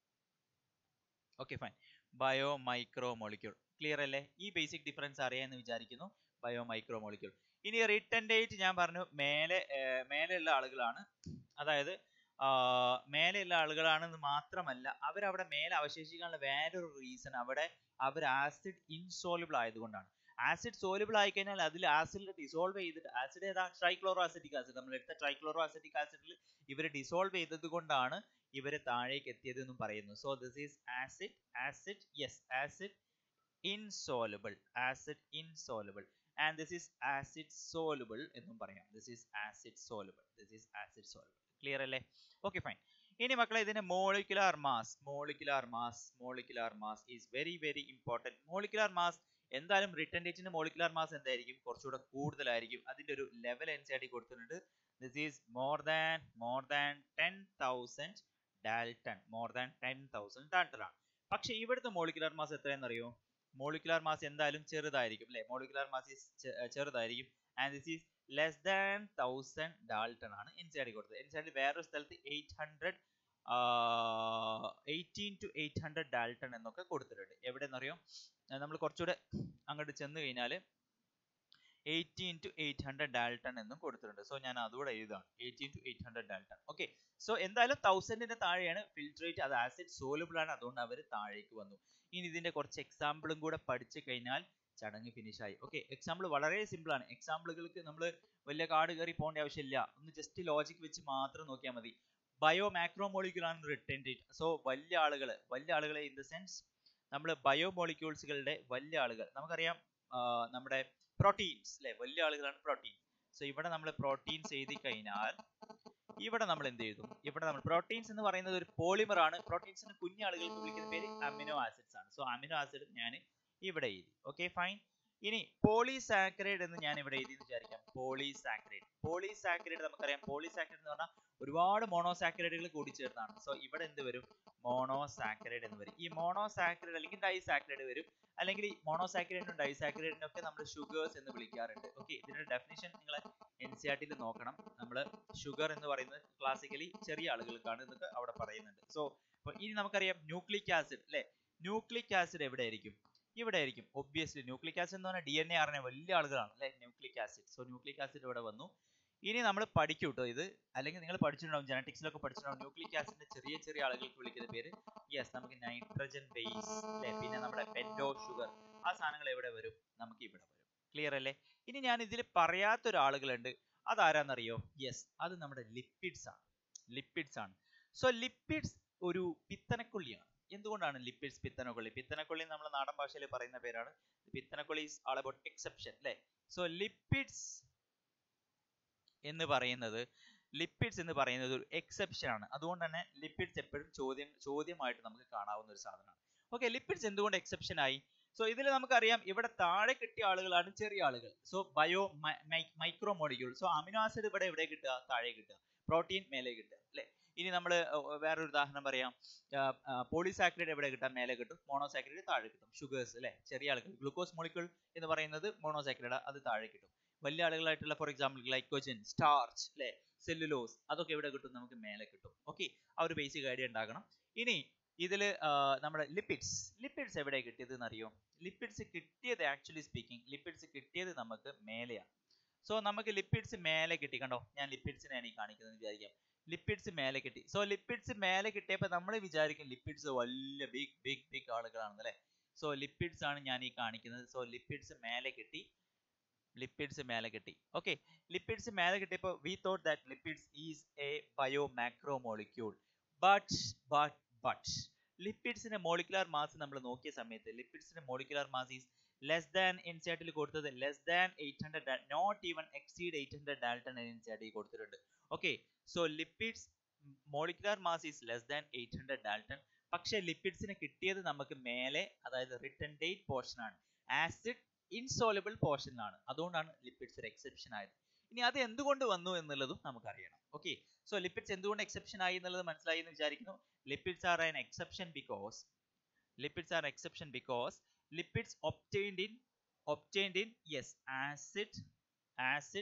okay fine bio micro molecule clear അല്ലേ ഈ ബേസിക് ഡിഫറൻസ് അറിയാമെന്ന് വിചാരിക്കുന്നു ബയോ മൈക്രോ മോളിക്യൂൾ ഇനി റിട്ടൻഡേറ്റ് ഞാൻ പറഞ്ഞു മേലെ ഏർ മേലെയുള്ള ആളുകളാണ് അതായത് ആഹ് മേലെയുള്ള ആളുകളാണെന്ന് മാത്രമല്ല അവരവിടെ മേലെ അവശേഷിക്കാനുള്ള വേറൊരു റീസൺ അവിടെ അവർ ആസിഡ് ഇൻസോലുബിൾ ആയതുകൊണ്ടാണ് ആസിഡ് സോലുബിൾ ആയി കഴിഞ്ഞാൽ അതിൽ ആസിഡ് ഡിസോൾവ് ചെയ്തിട്ട് ആസിഡ് ഏതാ ട്രൈക്ലോറോ ആസിറ്റിക് ആസിഡ് നമ്മൾ എടുത്ത ട്രൈക്ലോറോ ആസിറ്റിക് ആസിഡിൽ ഇവർ ഡിസോൾവ് ചെയ്തത് കൊണ്ടാണ് ഇവർ താഴേക്ക് എത്തിയത് എന്നും പറയുന്നു so this is acid acid yes acid insoluble acid insoluble and this is acid soluble എന്നും പറയാം this is acid soluble this is acid soluble clear അല്ലേ ഓക്കെ ഫൈൻ ഇനി മക്കളെ ഇതിന്റെ molecular mass molecular mass molecular mass is very very important molecular mass എന്തായാലും റിട്ടേൺ ഡേറ്റിന്റെ molecular mass എന്തായിരിക്കും കുറച്ചുകൂടെ കൂടുതലായിരിക്കും അതിന്റെ ഒരു level N C R T കൊടുത്തിട്ടുണ്ട് this is more than more than ten thousand dalton more than ten thousand dalton ആണ് പക്ഷെ ഇവിടുത്തെ മോളിക്കുലാർ മാസ് എത്രയെന്നറിയോ മോളിക്കുലാർ മാസ് എന്തായാലും ചെറുതായിരിക്കും അല്ലെ മോളിക്കുലാർ മാസ് ചെറുതായിരിക്കും and this is less than thousand dalton ആണ് എൻ സി ആർ കൊടുത്തത് എൻ സി ആർ വേറൊരു സ്ഥലത്ത് eight hundred eighteen to eight hundred dalton എന്നൊക്കെ കൊടുത്തിട്ടുണ്ട് എവിടെയെന്നറിയോ നമ്മൾ കുറച്ചുകൂടെ അങ്ങോട്ട് ചെന്ന് കഴിഞ്ഞാൽ eighteen to eight hundred dalton എന്നും കൊടുത്തിട്ടുണ്ട് സോ ഞാൻ അതുകൂടെ എഴുതാണ് eighteen to eight hundred Dalton okay so എന്തായാലും തൗസൻഡിന്റെ താഴെയാണ് ഫിൽട്രേറ്റ് അത് ആസിഡ് സോലുബിൾ ആണ് അതുകൊണ്ട് അവർ താഴേക്ക് വന്നു ഇനി ഇതിന്റെ കുറച്ച് എക്സാമ്പിളും കൂടെ പഠിച്ചു കഴിഞ്ഞാൽ ചടങ്ങ് ഫിനിഷ് ആയി ഓക്കെ എക്സാമ്പിൾ വളരെ സിമ്പിൾ ആണ് എക്സാമ്പിളുകൾക്ക് നമ്മൾ വലിയ കാർഡ് കയറി പോകേണ്ട ആവശ്യമില്ല ഒന്ന് ജസ്റ്റ് ലോജിക് വെച്ച് മാത്രം നോക്കിയാൽ മതി ബയോ മാക്രോ മോളിക്യൂൾ ആണ് റിട്ടേൺ ഡേറ്റ് സോ വലിയ ആളുകൾ വലിയ ആളുകളെ ഇൻ ദ സെൻസ് നമ്മൾ ബയോ മോളിക്യൂൾസുകളുടെ വലിയ ആളുകൾ നമുക്കറിയാം നമ്മുടെ പ്രോട്ടീൻസ് അല്ലെ വലിയ ആളുകളാണ് പ്രോട്ടീൻ സോ ഇവിടെ നമ്മൾ പ്രോട്ടീൻസ് എഴുതി കഴിഞ്ഞാൽ ഇവിടെ നമ്മൾ എന്ത് എഴുതും ഇവിടെ നമ്മൾ പ്രോട്ടീൻസ് എന്ന് പറയുന്നത് ഒരു പോളിമർ ആണ് പ്രോട്ടീൻസിന് കുഞ്ഞു ആളുകൾക്ക് വിളിക്കുന്ന പേര് അമിനോ ആസിഡ്സ് ആണ് സോ അമിനോ ആസിഡ് ഞാൻ ഇവിടെ എഴുതി ഓക്കെ ഫൈൻ ഇനി പോളിസാക്കറൈഡ് എന്ന് ഞാൻ ഇവിടെ എഴുതി വിചാരിക്കാം പോളിസാക്കറൈഡ് പോളിസാക്കറൈഡ് നമുക്കറിയാം പോളിസാക്കറൈഡ് എന്ന് പറഞ്ഞാൽ ഒരുപാട് മോണോസാക്കറൈഡുകൾ കൂടി ചേർന്നാണ് സോ ഇവിടെ എന്ത് വരും മോണോസാക്കറൈഡ് എന്ന് വരും ഈ മോണോസാക്കറൈഡ് അല്ലെങ്കിൽ ഡൈസാക്കറൈഡ് വരും അല്ലെങ്കിൽ മോണോസാക്കറൈഡിനും ഡൈസാക്കറൈഡിനും ഒക്കെ നമ്മൾ ഷുഗേഴ്സ് എന്ന് വിളിക്കാറുണ്ട് ഓക്കെ ഇതിന്റെ ഡെഫിനിഷൻ നിങ്ങൾ എൻ സി ആർ ടിയിൽ നോക്കണം നമ്മൾ ഷുഗർ എന്ന് പറയുന്നത് ക്ലാസിക്കലി ചെറിയ ആളുകൾക്കാണ് എന്നൊക്കെ അവിടെ പറയുന്നുണ്ട് സോ അപ്പൊ ഇനി നമുക്കറിയാം ന്യൂക്ലിക് ആസിഡ് അല്ലെ ന്യൂക്ലിക് ആസിഡ് എവിടെ ആയിരിക്കും ഇവിടെ ആയിരിക്കും ഒബ്വിയസ്ലി ന്യൂക്ലിക് ആസിഡ് എന്ന് പറഞ്ഞാൽ ഡി എൻ എ ആറിനെ വലിയ ആളുകളാണ് അല്ലെ nucleic acid so nucleic acid ഇവിടെ വന്നു ഇനി നമ്മൾ പഠിക്കും കേട്ടോ ഇത് അല്ലെങ്കിൽ നിങ്ങൾ പഠിച്ചിട്ടുണ്ടാവും ജനറ്റിക്സിലൊക്കെ പഠിച്ചിട്ടുണ്ടാവും ന്യൂക്ലിക് ആസിഡിന്റെ ചെറിയ ചെറിയ ആളുകൾക്ക് വിളിക്കുന്ന പേര് യെസ് നമുക്ക് നൈട്രജൻ ബേസ് അല്ലെ പിന്നെ നമ്മുടെ പെൻഡോ ഷുഗർ ആ സാധനങ്ങൾ എവിടെ വരും നമുക്ക് ഇവിടെ വരും ക്ലിയർ അല്ലേ ഇനി ഞാൻ ഇതിൽ പറയാത്ത ഒരാളുകളുണ്ട് അതാരാന്നറിയോ യെസ് അത് നമ്മുടെ ലിപ്പിഡ്സ് ആണ് ലിപ്പിഡ്സ് ആണ് സോ ലിപ്പിഡ്സ് ഒരു പിത്തനക്കൊള്ളിയാണ് എന്തുകൊണ്ടാണ് ലിപ്പിഡ്സ് പിത്തനക്കൊള്ളി പിത്തനക്കൊള്ളി നമ്മൾ നാടൻ ഭാഷയിൽ പറയുന്ന പേരാണ് പിത്തനക്കൊള്ളി ഈസ് ആൾ അബൌട്ട് എക്സെപ്ഷൻ അല്ലേ സോ ലിപ്പിഡ്സ് എന്ന് പറയുന്നത് ലിപ്പിഡ്സ് എന്ന് പറയുന്നത് ഒരു എക്സെപ്ഷൻ ആണ് അതുകൊണ്ട് തന്നെ ലിപ്പിഡ്സ് എപ്പോഴും ചോദ്യം ചോദ്യമായിട്ട് നമുക്ക് കാണാവുന്ന ഒരു സാധനമാണ് ഓക്കെ ലിപ്പിഡ്സ് എന്തുകൊണ്ട് എക്സെപ്ഷൻ ആയി സോ ഇതിൽ നമുക്കറിയാം ഇവിടെ താഴെ കിട്ടിയ ആളുകളാണ് ചെറിയ ആളുകൾ so bio micro molecule so amino acid ഇവിടെ എവിടെ കിട്ടുക താഴെ കിട്ടുക പ്രോട്ടീൻ മേലെ കിട്ടുക അല്ലെ ഇനി നമ്മൾ വേറൊരു ഉദാഹരണം പറയാം പോളിസാക്രിഡ് എവിടെ കിട്ടാം മേലെ കിട്ടും മോണോസാക്രിഡ് താഴെ കിട്ടും ഷുഗേഴ്സ് അല്ലെ ചെറിയ ആളുകൾ ഗ്ലൂക്കോസ് മോളിക്യൂൾ എന്ന് പറയുന്നത് മോണോസാക്രിഡ് അത് താഴെ കിട്ടും വലിയ ആളുകളായിട്ടുള്ള ഫോർ എക്സാമ്പിൾ ഗ്ലൈക്കോജൻ സ്റ്റാർച്ച് അല്ലെ സെല്ലുലോസ് അതൊക്കെ എവിടെ കിട്ടും നമുക്ക് മേലെ കിട്ടും ഓക്കെ ആ ഒരു ബേസിക് ഐഡിയ ഉണ്ടാക്കണം ഇനി ഇതിൽ നമ്മുടെ ലിപ്പിഡ്സ് ലിപ്പിഡ്സ് എവിടെ കിട്ടിയത് എന്നറിയോ ലിപ്പിഡ്സ് കിട്ടിയത് ആക്ച്വലി സ്പീക്കിംഗ് ലിപ്പിഡ്സ് കിട്ടിയത് നമുക്ക് മേലെയാണ് സോ നമുക്ക് ലിപ്പിഡ്സ് മേലെ കിട്ടി കണ്ടോ ഞാൻ ലിപ്പിഡ്സിനെയാണ് ഈ കാണിക്കുന്നത് വിചാരിക്കാം ലിപ്പിഡ്സ് മേലെ കിട്ടി സോ ലിപ്പിഡ്സ് മേലെ കിട്ടിയപ്പോൾ നമ്മൾ വിചാരിക്കും ലിപ്പിഡ്സ് വലിയ ബിഗ് ബിഗ് ബിഗ് ആളുകളാണെന്ന് അല്ലേ സോ ലിപ്പിഡ്സ് ആണ് ഞാൻ ഈ കാണിക്കുന്നത് സോ ലിപ്പിഡ്സ് മേലെ കിട്ടി ലിപ്പിഡ്സ് മേലെ കിട്ടി ഓക്കെ ലിപ്പിഡ്സ് മേലെ കിട്ടിയപ്പോൾ we thought that lipids is a bio macro molecule but but but ലിപ്പിഡ്സിന്റെ മോളിക്കുലാർ മാസ് നമ്മൾ നോക്കിയ സമയത്ത് ലിപ്പിഡ്സിന്റെ molecular mass is less than എൻസിആർട്ടിൽ കൊടുത്തത് less than eight hundred not even exceed eight hundred dalton NCERT കൊടുത്തിട്ടുണ്ട് okay so lipids molecular mass is less than eight hundred dalton പക്ഷേ ലിപ്പിഡ്സിന് കിട്ടിയത് നമുക്ക് മേലെ അതായത് റിട്ടേൺ ഡേറ്റ് പോർഷൻ ആണ് ആസിഡ് ഇൻസോലബിൾ പോർഷനിലാണ് അതുകൊണ്ടാണ് ലിപ്പിഡ്സ് ഒരു എക്സെപ്ഷൻ ആയത് ഇനി അത് എന്തുകൊണ്ട് വന്നു എന്നുള്ളതും നമുക്കറിയണം ഓക്കെ സോ ലിപ്പിഡ്സ് എന്തുകൊണ്ട് എക്സെപ്ഷൻ ആയി എന്നുള്ളത് മനസ്സിലായി എന്ന് വിചാരിക്കുന്നു lipids are an exception because lipids are exception because lipids obtained in obtained in yes acid acid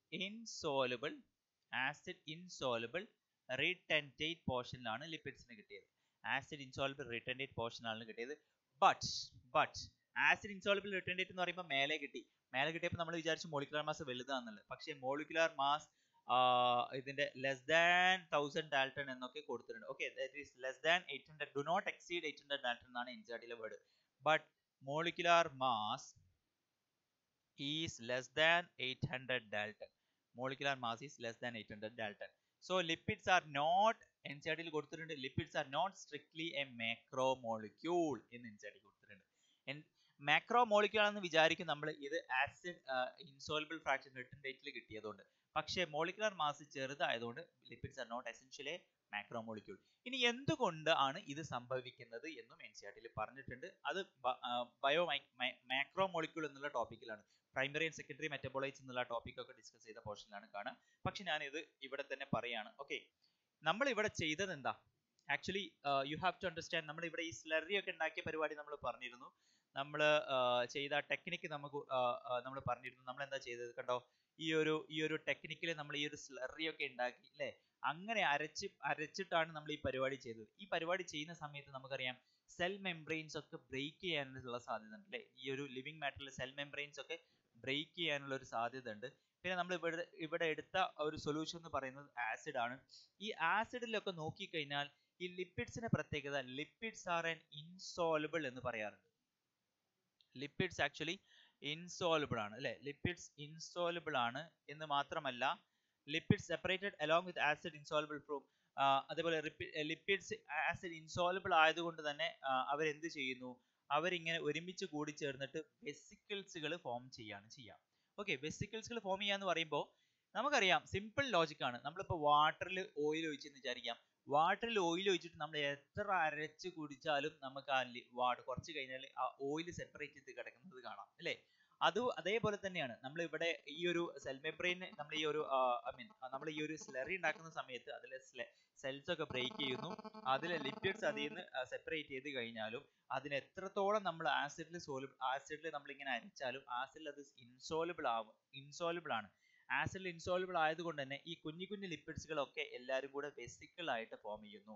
insoluble acid insoluble retentate പോർഷനിലാണ് ലിപ്പിഡ്സിന് കിട്ടിയത് ആസിഡ് ഇൻസോൾബിൾ റിട്ടൻഡേറ്റ് പോർഷനാണ് കിട്ടിയത് but but acid insoluble retentate എന്ന് പറയുമ്പോൾ മേലെ കിട്ടി മേലെ കിട്ടിയപ്പോൾ നമ്മൾ വിചാരിച്ചു മോളിക്കുലാർ മാസ് വലുതാണെന്നുള്ളത് പക്ഷേ മോളിക്കുലാർ മാസ് ഇതിന്റെ ലെസ് ദാൻ തൗസൻഡ് ഡാൽട്ടൺ എന്നൊക്കെ കൊടുത്തിട്ടുണ്ട് okay that is less than eight hundred do not exceed eight hundred dalton എന്നാണ് എൻസിആർട്ടിയിലെ word but molecular mass is less than 800 dalton molecular mass is less than 800 dalton so lipids are not NCRT ൽ കൊടുത്തിട്ടുണ്ട് lipids are not strictly a macromolecule എന്ന് NCRT കൊടുത്തിട്ടുണ്ട് macro molecule ആണെന്ന് വിചാരിക്കും നമ്മൾ ഇത് ആസിഡ് ഇൻസോൾബിൾ ഫ്രാക്ഷൻ റിട്ടേൺ ഡേറ്റിൽ കിട്ടിയതുകൊണ്ട് പക്ഷേ മോളിക്കുലർ മാസ് ചെറുതായതുകൊണ്ട് lipids are not essentially macro molecule ഇനി എന്തുകൊണ്ട് ആണ് ഇത് സംഭവിക്കുന്നത് എന്നും എൻ സി ആർ ടിയിൽ പറഞ്ഞിട്ടുണ്ട് അത് ബയോ മാക്രോ മോളിക്യൂൾ എന്നുള്ള ടോപ്പിക്കിലാണ് പ്രൈമറി ആൻഡ് സെക്കൻഡറി മെറ്റബോളൈറ്റ്സ് എന്നുള്ള ടോപ്പിക് ഒക്കെ ഡിസ്കസ് ചെയ്ത പോർഷനിലാണ് കാണുക പക്ഷെ ഞാൻ ഇത് ഇവിടെ തന്നെ പറയാണ് ഓക്കെ നമ്മൾ ഇവിടെ ചെയ്തത് എന്താ actually you have to understand നമ്മൾ ഇവിടെ ഈ സ്ലറി ഒക്കെ ഉണ്ടാക്കിയ പരിപാടി നമ്മൾ പറഞ്ഞിരുന്നു നമ്മൾ ചെയ്ത ടെക്നിക്ക് നമുക്ക് നമ്മൾ പറഞ്ഞിരുന്നു നമ്മൾ എന്താ ചെയ്തത് കണ്ടോ ഈ ഒരു ഈ ഒരു ടെക്നിക്കിൽ നമ്മൾ ഈ ഒരു സ്ലറി ഒക്കെ ഉണ്ടാക്കി അല്ലേ അങ്ങനെ അരച്ച് അരച്ചിട്ടാണ് നമ്മൾ ഈ പരിപാടി ചെയ്തത് ഈ പരിപാടി ചെയ്യുന്ന സമയത്ത് നമുക്കറിയാം സെൽ മെംബ്രെയിൻസ് ഒക്കെ ബ്രേക്ക് ചെയ്യാനുള്ള സാധ്യത ഉണ്ട് അല്ലേ ഈ ഒരു ലിവിങ് മാറ്ററിൽ സെൽ മെംബ്രെയിൻസ് ഒക്കെ ബ്രേക്ക് ചെയ്യാനുള്ള ഒരു സാധ്യത ഉണ്ട് പിന്നെ നമ്മൾ ഇവിടെ ഇവിടെ എടുത്ത ഒരു സൊല്യൂഷൻ എന്ന് പറയുന്നത് ആസിഡ് ആണ് ഈ ആസിഡിലൊക്കെ നോക്കിക്കഴിഞ്ഞാൽ ഈ ലിപ്പിഡ്സിന്റെ പ്രത്യേകത ലിപ്പിഡ്സ് ആർ ആൻ ഇൻസോലബിൾ എന്ന് പറയാറുണ്ട് ലിപ്പിഡ്സ് ആക്ച്വലി ഇൻസോലബിൾ ആണ് അല്ലെ ലിപ്പിഡ്സ് ഇൻസോലബിൾ ആണ് എന്ന് മാത്രമല്ല lipids separated along with acid insoluble from അതേപോലെ ലിപ്പിഡ്സ് ആസിഡ് ഇൻസോലബിൾ ആയതുകൊണ്ട് തന്നെ അവരെന്ത് ചെയ്യുന്നു അവരിങ്ങനെ ഒരുമിച്ച് കൂടി ചേർന്നിട്ട് വെസിക്കിൾസുകൾ ഫോം ചെയ്യാണ് ചെയ്യുക ഓക്കെ വെസിക്കിൾസുകൾ ഫോം ചെയ്യാന്ന് പറയുമ്പോൾ നമുക്കറിയാം സിമ്പിൾ ലോജിക് ആണ് നമ്മളിപ്പോൾ വാട്ടറിൽ ഓയിൽ ഒഴിച്ചെന്ന് വിചാരിക്കാം വാട്ടറിൽ ഓയിൽ ഒഴിച്ചിട്ട് നമ്മൾ എത്ര അരച്ച് കുടിച്ചാലും നമുക്ക് ആ വാട്ടർ കുറച്ച് കഴിഞ്ഞാൽ ആ ഓയിൽ സെപ്പറേറ്റ് ചെയ്ത് കിടക്കുന്നത് കാണാം അല്ലേ അത് അതേപോലെ തന്നെയാണ് നമ്മൾ ഇവിടെ ഈ ഒരു സെൽ മെംബ്രെയിൻ നമ്മൾ ഈ ഒരു ഐ മീൻ നമ്മൾ ഈ ഒരു സ്ലറി ഉണ്ടാക്കുന്ന സമയത്ത് അതിലെ സെൽസ് ഒക്കെ ബ്രേക്ക് ചെയ്യുന്നു അതിലെ ലിപ്പിഡ്സ് അതിൽ നിന്ന് സെപ്പറേറ്റ് ചെയ്ത് കഴിഞ്ഞാലും അതിന് എത്രത്തോളം നമ്മൾ ആസിഡിൽ സോലബിൾ ആസിഡിൽ നമ്മൾ ഇങ്ങനെ അരിച്ചാലും ആസിഡിൽ അത് ഇൻസോലബിൾ ആവും ഇൻസോലബിൾ ആണ് ആസിഡിൽ ഇൻസോലബിൾ ആയതുകൊണ്ട് തന്നെ ഈ കുഞ്ഞു കുഞ്ഞു ലിപ്പിഡ്സുകളൊക്കെ എല്ലാവരും കൂടെ വെസിക്കിൾ ആയിട്ട് ഫോം ചെയ്യുന്നു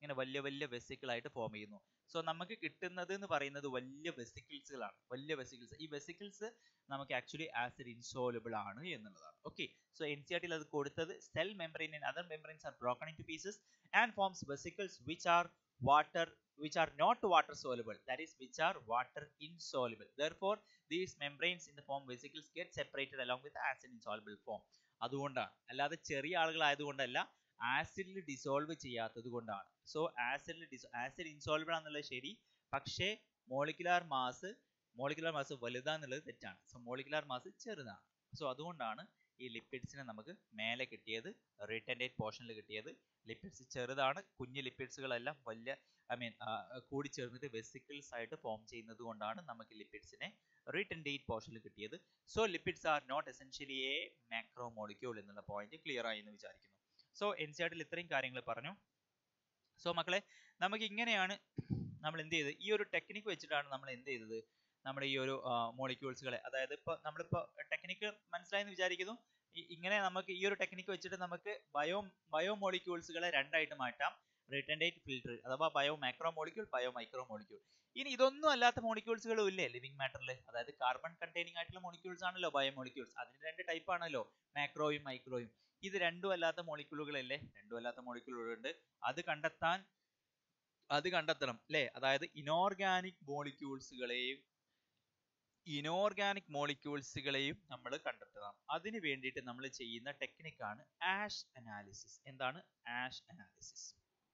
ഇങ്ങനെ വലിയ വലിയ വെസിക്കിൾ ആയിട്ട് ഫോം ചെയ്യുന്നു സോ നമുക്ക് കിട്ടുന്നത് എന്ന് പറയുന്നത് വലിയ വെസിക്കിൾസുകളാണ് വലിയ വെസിക്കിൾസ് ഈ വെസിക്കിൾസ് നമുക്ക് ആക്ച്വലി ആസിഡ് ഇൻസോലബിൾ ആണ് എന്നുള്ളതാണ് okay so N C R ടിയിൽ അത് കൊടുത്തത് cell membrane and other membranes are broken into pieces and forms vesicles which are water which are not water soluble that is which are water insoluble therefore these membranes in the form vesicles get separated along with the acid insoluble form അതുകൊണ്ടാണ് അല്ലാതെ ചെറിയ ആളുകളായതുകൊണ്ടല്ല ആസിഡിൽ dissolve ചെയ്യാത്തത് കൊണ്ടാണ് so ആസിഡിൽ ഡിസോ acid insoluble ആണെന്നുള്ളത് ശരി പക്ഷേ മോളിക്കുലാർ മാസ് മോളിക്കുലാർ മാസ് വലുതാന്നുള്ളത് തെറ്റാണ് സോ മോളിക്കുലാർ മാസ് ചെറുതാണ് സോ അതുകൊണ്ടാണ് ഈ ലിപ്പിഡ്സിനെ നമുക്ക് മേലെ കിട്ടിയത് റിട്ടൻഡേറ്റ് പോർഷനിൽ കിട്ടിയത് ലിപ്പിഡ്സ് ചെറുതാണ് കുഞ്ഞു ലിപ്പിഡ്സുകളെല്ലാം വലിയ ഐ മീൻ കൂടി ചേർന്നിട്ട് വെസിക്കിൾസ് ആയിട്ട് ഫോം ചെയ്യുന്നത് കൊണ്ടാണ് നമുക്ക് ലിപ്പിഡ്സിനെ റിട്ടൻഡേറ്റ് പോർഷനിൽ കിട്ടിയത് so lipids are not essentially a macro molecule എന്നുള്ള പോയിന്റ് ക്ലിയർ ആയി എന്ന് വിചാരിക്കുന്നു സോ എൻ സി ആർട്ടിൽ ഇത്രയും കാര്യങ്ങൾ പറഞ്ഞു സോ മക്കളെ നമുക്ക് ഇങ്ങനെയാണ് നമ്മൾ എന്ത് ചെയ്തത് ഈ ഒരു ടെക്നിക്ക് വെച്ചിട്ടാണ് നമ്മൾ എന്ത് ചെയ്തത് നമ്മുടെ ഈ ഒരു മോളിക്യൂൾസുകളെ അതായത് ഇപ്പോൾ നമ്മളിപ്പോൾ ടെക്നിക്ക് മനസ്സിലായെന്ന് വിചാരിക്കുന്നു ഇങ്ങനെ നമുക്ക് ഈ ഒരു ടെക്നിക്ക് വെച്ചിട്ട് നമുക്ക് ബയോ ബയോ മോളിക്യൂൾസുകളെ രണ്ടായിട്ട് മാറ്റാം റിട്ടൻഡേറ്റ് ഫിൽട്ടർ അഥവാ bio macro molecule bio micro molecule ഇനി ഇതൊന്നും അല്ലാത്ത മോളിക്യൂൾസുകളും ഇല്ലേ ലിവിംഗ് മാറ്ററിൽ അതായത് കാർബൺ കണ്ടെയ്നിങ് ആയിട്ടുള്ള മോളിക്യൂൾസ് ആണല്ലോ ബയോ മോളിക്യൂൾസ് അതിന് രണ്ട് ടൈപ്പ് ആണല്ലോ മാക്രോയും മൈക്രോയും ഇത് രണ്ടും അല്ലാത്ത മോളിക്യൂളുകളല്ലേ രണ്ടും അല്ലാത്ത മോളിക്യൂളുകളുണ്ട് അത് കണ്ടെത്താൻ അത് കണ്ടെത്തണം അല്ലേ അതായത് ഇനോർഗാനിക് മോളിക്യൂൾസുകളെയും ഇനോർഗാനിക് മോളിക്യൂൾസുകളെയും നമ്മൾ കണ്ടെത്തണം അതിന് വേണ്ടിയിട്ട് നമ്മൾ ചെയ്യുന്ന ടെക്നിക്കാണ് ആഷ് അനാലിസിസ് എന്താണ് ash analysis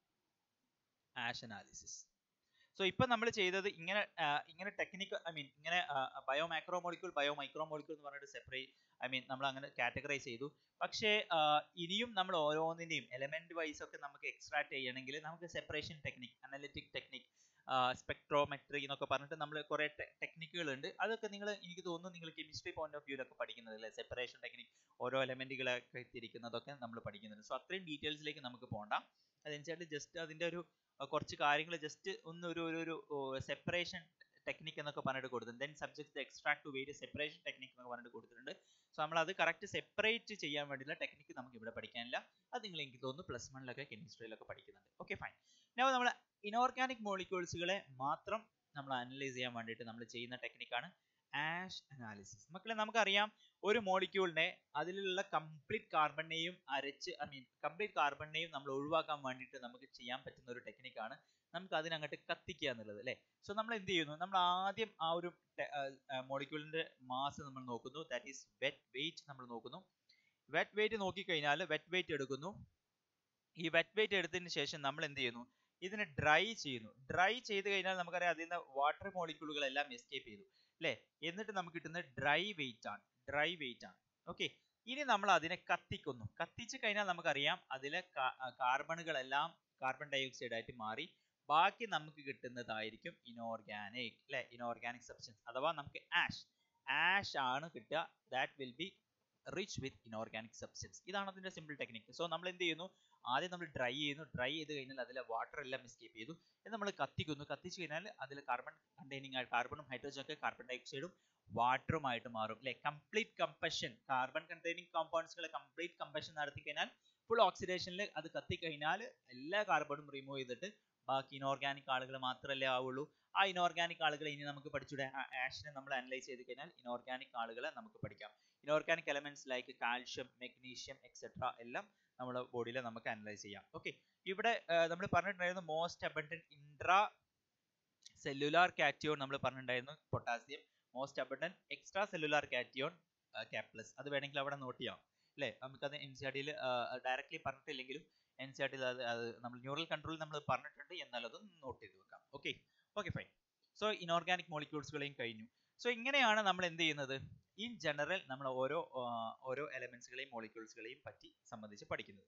ash analysis so ഇപ്പൊ നമ്മൾ ചെയ്തത് ഇങ്ങനെ ഇങ്ങനെ ടെക്നിക്ക് ഐ മീൻ ഇങ്ങനെ bio macro molecule bio micro molecule എന്ന് പറഞ്ഞിട്ട് സെപ്പറേറ്റ് ഐ മീൻ നമ്മൾ അങ്ങനെ കാറ്റഗറൈസ് ചെയ്തു പക്ഷേ ഇനിയും നമ്മൾ ഓരോന്നിന്റെയും എലമെന്റ് വൈസ് ഒക്കെ നമുക്ക് എക്സ്ട്രാക്ട് ചെയ്യണമെങ്കിൽ നമുക്ക് separation technique analytic technique spectrometry എന്നൊക്കെ പറഞ്ഞിട്ട് നമ്മൾ കുറെ ടെക്നിക്കുകൾ ഉണ്ട് അതൊക്കെ നിങ്ങൾ എനിക്ക് തോന്നുന്നു നിങ്ങൾ കെമിസ്ട്രി പോയിന്റ് ഓഫ് വ്യൂലൊക്കെ പഠിക്കുന്നത് അല്ലേ സെപ്പറേഷൻ ടെക്നിക് ഓരോ എലമെന്റുകളൊക്കെ തിരിക്കുന്നതൊക്കെ നമ്മൾ പഠിക്കുന്നുണ്ട് സോ അത്രയും ഡീറ്റെയിൽസിലേക്ക് നമുക്ക് പോകണ്ട അതനുസരിച്ച് ജസ്റ്റ് അതിന്റെ ഒരു കുറച്ച് കാര്യങ്ങൾ ജസ്റ്റ് ഒന്ന് ഒരു ഒരു സെപ്പറേഷൻ ടെക്നിക് എന്നൊക്കെ പറഞ്ഞിട്ട് കൊടുത്തിട്ടുണ്ട് then subject extract to various separation technique എന്നൊക്കെ പറഞ്ഞിട്ട് കൊടുത്തിട്ടുണ്ട് സോ നമ്മൾ അത് കറക്റ്റ് സെപ്പറേറ്റ് ചെയ്യാൻ വേണ്ടിയുള്ള ടെക്നിക്ക് നമുക്ക് ഇവിടെ പഠിക്കാനില്ല അത് നിങ്ങൾ എനിക്ക് തോന്നുന്നു പ്ലസ് വണ്ണിലൊക്കെ കെമിസ്ട്രിയിലൊക്കെ പഠിക്കുന്നുണ്ട് ഓക്കെ ഫൈൻ ഞാൻ നമ്മൾ ഇനോർഗാനിക് മോളിക്യൂൾസുകളെ മാത്രം നമ്മൾ അനലൈസ് ചെയ്യാൻ വേണ്ടിയിട്ട് നമ്മൾ ചെയ്യുന്ന ടെക്നിക്കാണ് ആഷ് അനാലിസിസ് മക്കളെ നമുക്കറിയാം ഒരു മോളിക്യൂളിനെ അതിലുള്ള കംപ്ലീറ്റ് കാർബണിനെയും അരച്ച് ഐ മീൻ കംപ്ലീറ്റ് കാർബണിനെയും നമ്മൾ ഒഴിവാക്കാൻ വേണ്ടിയിട്ട് നമുക്ക് ചെയ്യാൻ പറ്റുന്ന ഒരു ടെക്നിക്കാണ് നമുക്ക് അതിനങ്ങോട്ട് കത്തിക്കുക എന്നുള്ളത് അല്ലേ സോ നമ്മൾ എന്ത് ചെയ്യുന്നു നമ്മൾ ആദ്യം ആ ഒരു മോളിക്യൂളിന്റെ മാസ് നമ്മൾ നോക്കുന്നു ദാറ്റ് ഈസ് വെറ്റ് വെയിറ്റ് നമ്മൾ നോക്കുന്നു വെറ്റ് വെയിറ്റ് നോക്കിക്കഴിഞ്ഞാൽ വെറ്റ് വെയിറ്റ് എടുക്കുന്നു ഈ വെറ്റ് വെയിറ്റ് എടുത്തതിന് ശേഷം നമ്മൾ എന്ത് ചെയ്യുന്നു ഇതിനെ ഡ്രൈ ചെയ്യുന്നു ഡ്രൈ ചെയ്ത് കഴിഞ്ഞാൽ നമുക്കറിയാം അതിൽ നിന്ന് വാട്ടർ മോളിക്യൂളുകളെല്ലാം എസ്കേപ്പ് ചെയ്തു അല്ലേ എന്നിട്ട് നമുക്ക് കിട്ടുന്നത് ഡ്രൈ വെയിറ്റ് ആണ് ഡ്രൈ വെയിറ്റ് ആണ് ഓക്കെ ഇനി നമ്മൾ അതിനെ കത്തിക്കുന്നു കത്തിച്ചു കഴിഞ്ഞാൽ നമുക്കറിയാം അതിലെ കാർബണുകളെല്ലാം കാർബൺ ഡൈ ഓക്സൈഡ് ആയിട്ട് മാറി ബാക്കി നമുക്ക് കിട്ടുന്നതായിരിക്കും ഇനോർഗാനിക് അല്ലെ ഇനോർഗാനിക് സബ്സ്റ്റൻസ് അഥവാ നമുക്ക് ആഷ് ആഷ് ആണ് കിട്ടുക that will be rich with inorganic substance ഇതാണ് അതിന്റെ സിമ്പിൾ ടെക്നിക്ക് സോ നമ്മൾ എന്ത് ചെയ്യുന്നു ആദ്യം നമ്മൾ ഡ്രൈ ചെയ്യുന്നു ഡ്രൈ ചെയ്ത് കഴിഞ്ഞാൽ അതിലെ വാട്ടർ എല്ലാം എസ്കേപ്പ് ചെയ്തു എന്ന് നമ്മൾ കത്തിക്കുന്നു കത്തിച്ചു കഴിഞ്ഞാൽ അതിൽ കാർബൺ കണ്ടെയ്നിങ് ആയിട്ട് കാർബണും ഹൈഡ്രജൻ ഒക്കെ കാർബൺ ഡയോക്സൈഡും വാട്ടറുമായിട്ട് മാറും അല്ലെ കംപ്ലീറ്റ് കമ്പഷൻ കാർബൺ കണ്ടെയ്നിങ് കോമ്പൗണ്ട്സുകളെ കംപ്ലീറ്റ് കമ്പഷൻ നടത്തി കഴിഞ്ഞാൽ ഫുൾ ഓക്സിഡേഷനിൽ അത് കത്തിക്കഴിഞ്ഞാൽ എല്ലാ കാർബണും റിമൂവ് ചെയ്തിട്ട് ബാക്കി ഇനോർഗാനിക് ആളുകൾ മാത്രമല്ലേ ആവുള്ളൂ ആ ഇനോർഗാനിക് ആളുകളെ ഇനി നമുക്ക് പഠിച്ചൂടെ ആഷിനെ നമ്മൾ അനലൈസ് ചെയ്ത് കഴിഞ്ഞാൽ ഇനോർഗാനിക് ആളുകളെ നമുക്ക് പഠിക്കാം inorganic elements like calcium magnesium etcetera എല്ലാം നമ്മുടെ ബോഡിയിൽ നമുക്ക് അനലൈസ് ചെയ്യാം ഓക്കെ ഇവിടെ നമ്മൾ പറഞ്ഞിട്ടുണ്ടായിരുന്നു most abundant intracellular cation നമ്മൾ പറഞ്ഞിട്ടുണ്ടായിരുന്നു potassium most abundant extracellular cation K plus അത് വേണമെങ്കിൽ അവിടെ നോട്ട് ചെയ്യാം അല്ലേ നമുക്കത് എൻ സി ആർ ടിയിൽ ഡയറക്റ്റ്ലി പറഞ്ഞിട്ടില്ലെങ്കിലും എൻ സി ആർ ടിയിൽ അത് അത് നമ്മൾ ന്യൂറൽ കൺട്രോൾ നമ്മൾ പറഞ്ഞിട്ടുണ്ട് എന്നാൽ അത് നോട്ട് ചെയ്ത് വെക്കാം okay okay fine so inorganic മോളിക്യൂൾസുകളെയും കഴിഞ്ഞു സോ ഇങ്ങനെയാണ് നമ്മൾ എന്ത് ചെയ്യുന്നത് ഇൻ ജനറൽ നമ്മൾ ഓരോ ഓരോ എലമെന്റ്സുകളെയും മോളിക്യൂൾസുകളെയും പറ്റി സംബന്ധിച്ച് പഠിക്കുന്നത്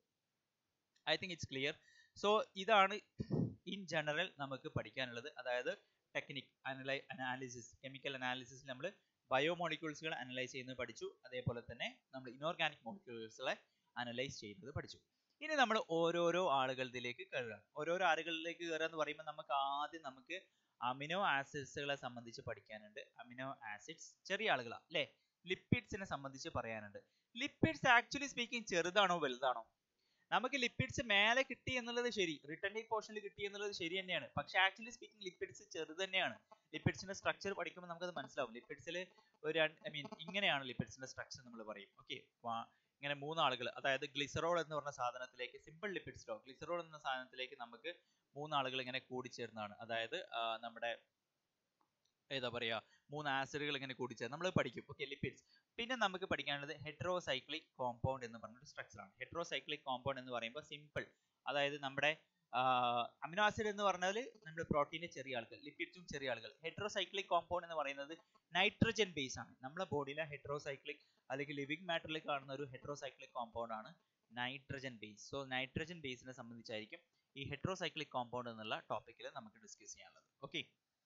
I think it's clear so ഇതാണ് ഇൻ ജനറൽ നമുക്ക് പഠിക്കാനുള്ളത് അതായത് ടെക്നിക് അനലൈ അനാലിസിസ് കെമിക്കൽ അനാലിസിസ് നമ്മൾ ബയോമോളിക്യൂൾസുകൾ അനലൈസ് ചെയ്യുന്നത് പഠിച്ചു അതേപോലെ തന്നെ നമ്മൾ ഇനോർഗാനിക് മോളിക്യൂൾസുകളെ അനലൈസ് ചെയ്യുന്നത് പഠിച്ചു ഇനി നമ്മൾ ഓരോരോ ആളുകളിലേക്ക് കയറുക ഓരോരോ ആളുകളിലേക്ക് കയറുക എന്ന് പറയുമ്പോൾ നമുക്ക് ആദ്യം നമുക്ക് അമിനോ ആസിഡ്സുകളെ സംബന്ധിച്ച് പഠിക്കാനുണ്ട് അമിനോ ആസിഡ്സ് ചെറിയ ആളുകളാണ് അല്ലേ ലിപ്പിഡ്സിനെ സംബന്ധിച്ച് പറയാനുണ്ട് ലിപ്പിഡ്സ് ആക്ച്വലി സ്പീക്കിംഗ് ചെറുതാണോ വലുതാണോ നമുക്ക് ലിപ്പിഡ്സ് മേലെ കിട്ടി എന്നുള്ളത് ശരി റിട്ടേൺ പോർഷനിൽ കിട്ടി എന്നുള്ളത് ശരി തന്നെയാണ് പക്ഷെ ആക്ച്വലി സ്പീക്കിംഗ് ലിപ്പിഡ്സ് ചെറുത് തന്നെയാണ് ലിപ്പിഡ്സിന്റെ സ്ട്രക്ചർ പഠിക്കുമ്പോൾ നമുക്കത് മനസ്സിലാവും ലിപ്പിഡ്സിൽ ഒരു ഐ മീൻ ഇങ്ങനെയാണ് ലിപ്പിഡ്സിന്റെ സ്ട്രക്ചർ നമ്മൾ പറയും ഓക്കെ ഇങ്ങനെ മൂന്നാളുകൾ അതായത് ഗ്ലിസറോൾ എന്ന് പറഞ്ഞ സാധനത്തിലേക്ക് സിമ്പിൾ ലിപ്പിഡ്സിലോ ഗ്ലിസറോൾ എന്ന സാധനത്തിലേക്ക് നമുക്ക് മൂന്നാളുകൾ ഇങ്ങനെ കൂടിച്ചേർന്നതാണ് അതായത് ആ, നമ്മുടെ ഏതാ പറയാ മൂന്ന് ആസിഡുകൾ ഇങ്ങനെ കൂടിച്ചേർന്ന് നമ്മൾ പഠിക്കും ഓക്കെ ലിപ്പിഡ്സ് പിന്നെ നമുക്ക് പഠിക്കാനുള്ളത് ഹെട്രോസൈക്ലിക് കോമ്പൗണ്ട് എന്ന് പറഞ്ഞൊരു സ്ട്രക്ചർ ആണ് ഹെട്രോസൈക്ലിക് കോമ്പൗണ്ട് എന്ന് പറയുമ്പോൾ സിമ്പിൾ അതായത് നമ്മുടെ അമിനോ ആസിഡ് എന്ന് പറഞ്ഞാൽ നമ്മുടെ പ്രോട്ടീനിലെ ചെറിയ ആളുകൾ ലിപ്പിഡ്സും ചെറിയ ആളുകൾ ഹെട്രോസൈക്ലിക് കോമ്പൗണ്ട് എന്ന് പറയുന്നത് നൈട്രജൻ ബേസ് ആണ് നമ്മുടെ ബോഡിയിലെ ഹെട്രോസൈക്ലിക് അല്ലെങ്കിൽ ലിവിങ് മാറ്ററിൽ കാണുന്ന ഒരു ഹെട്രോസൈക്ലിക് കോമ്പൗണ്ട് ആണ് നൈട്രജൻ ബേസ് സോ നൈട്രജൻ ബേസിനെ സംബന്ധിച്ചായിരിക്കും ഈ ഹെട്രോസൈക്ലിക് കോമ്പൗണ്ട് എന്നുള്ള ടോപ്പിക്കിൽ നമുക്ക് ഡിസ്കസ് ചെയ്യാനുള്ളത് ഓക്കെ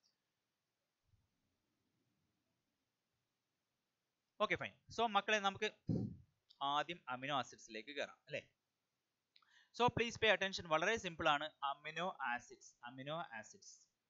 ഓക്കെ ഫൈൻ സോ മക്കളെ നമുക്ക് ആദ്യം അമിനോ ആസിഡ്സിലേക്ക് കയറാം അല്ലേ സോ പ്ലീസ് പേ അറ്റൻഷൻ വളരെ സിമ്പിൾ ആണ് amino acids amino acids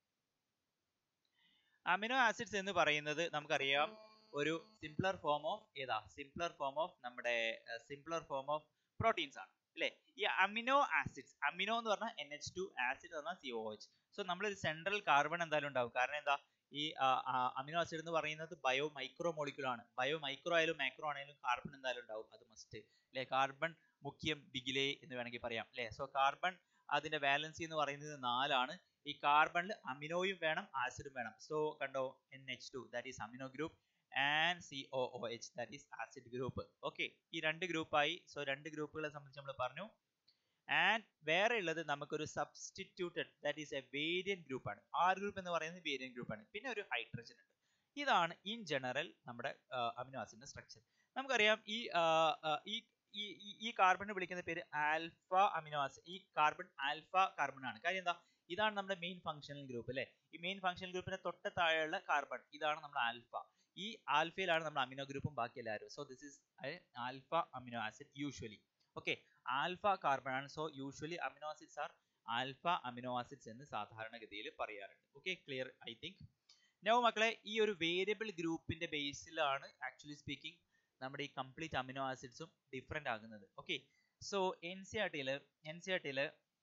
amino acids എന്ന് പറയുന്നത് നമുക്കറിയാം ഒരു സിംപ്ലർ ഫോം ഓഫ് ഏതാ സിംപ്ലർ ഫോം ഓഫ് നമ്മുടെ സിംപ്ലർ ഫോം ഓഫ് പ്രോട്ടീൻസ് ആണ് അല്ലേ ഈ അമിനോ ആസിഡ്സ് അമിനോ എന്ന് പറഞ്ഞാൽ എൻ എച്ച് ടു ആസിഡ് എന്ന് പറഞ്ഞാൽ സി ഒ എച്ച് സോ നമ്മളൊരു സെൻട്രൽ കാർബൺ എന്തായാലും ഉണ്ടാവും കാരണം എന്താ ഈ അമിനോ ആസിഡ് എന്ന് പറയുന്നത് ബയോ മൈക്രോ മോളിക്യൂൾ ആണ് ബയോ മൈക്രോ ആയാലും മാക്രോ ആണെങ്കിലും കാർബൺ എന്തായാലും ഉണ്ടാവും അത് മസ്റ്റ് അല്ലെ കാർബൺ മുഖ്യം ബിഗിലേ എന്ന് വേണമെങ്കിൽ പറയാം അല്ലെ സോ കാർബൺ അതിന്റെ വാലൻസി എന്ന് പറയുന്നത് നാലാണ് ഈ കാർബണിൽ അമിനോയും വേണം ആസിഡും വേണം സോ കണ്ടോ N H two that is amino group and C O O H that is acid group okay ഈ രണ്ട് ഗ്രൂപ്പായി സോ രണ്ട് ഗ്രൂപ്പുകളെ സംബന്ധിച്ച് നമ്മൾ പറഞ്ഞു ആൻഡ് വേറെ ഉള്ളത് നമുക്കൊരു substituted that is a variant group ആണ് ആർ ഗ്രൂപ്പ് എന്ന് പറയുന്നത് വേരിയന്റ് ഗ്രൂപ്പ് ആണ് പിന്നെ ഒരു ഹൈഡ്രജൻ ഉണ്ട് ഇതാണ് ഇൻ ജനറൽ നമ്മുടെ അമിനോ ആസിഡിന്റെ സ്ട്രക്ചർ നമുക്കറിയാം ഈ ആ, ആ, ഈ ഈ ഈ- ഈ കാർബണിനെ വിളിക്കുന്ന പേര് ആൽഫ അമിനോ ആസിഡ് ഈ കാർബൺ ആൽഫ കാർബൺ ആണ് കാര്യം എന്താ ഇതാണ് നമ്മുടെ മെയിൻ ഫംഗ്ഷണൽ ഗ്രൂപ്പ് അല്ലെ ഈ മെയിൻ ഫംഗ്ഷണൽ ഗ്രൂപ്പിന്റെ തൊട്ട് താഴെയുള്ള കാർബൺ ഇതാണ് നമ്മുടെ ആൽഫ ഈ ആൽഫയിലാണ് നമ്മുടെ അമിനോ ഗ്രൂപ്പും ബാക്കി എല്ലാവരും so this is alpha amino acid usually okay alpha carbon ആണ് so usually amino acids are alpha amino acids എന്ന് സാധാരണഗതിയിൽ പറയാറുണ്ട് okay clear I think no മക്കളെ ഈ ഒരു വേരിയബിൾ ഗ്രൂപ്പിന്റെ ബേസിലാണ് ആക്ച്വലി സ്പീക്കിംഗ് നമ്മുടെ ഈ കംപ്ലീറ്റ് അമിനോ ആസിഡ്സും ഡിഫറെന്റ് ആകുന്നത് okay so N C R ടിയിൽ എൻ സി ആർ ടിയിൽ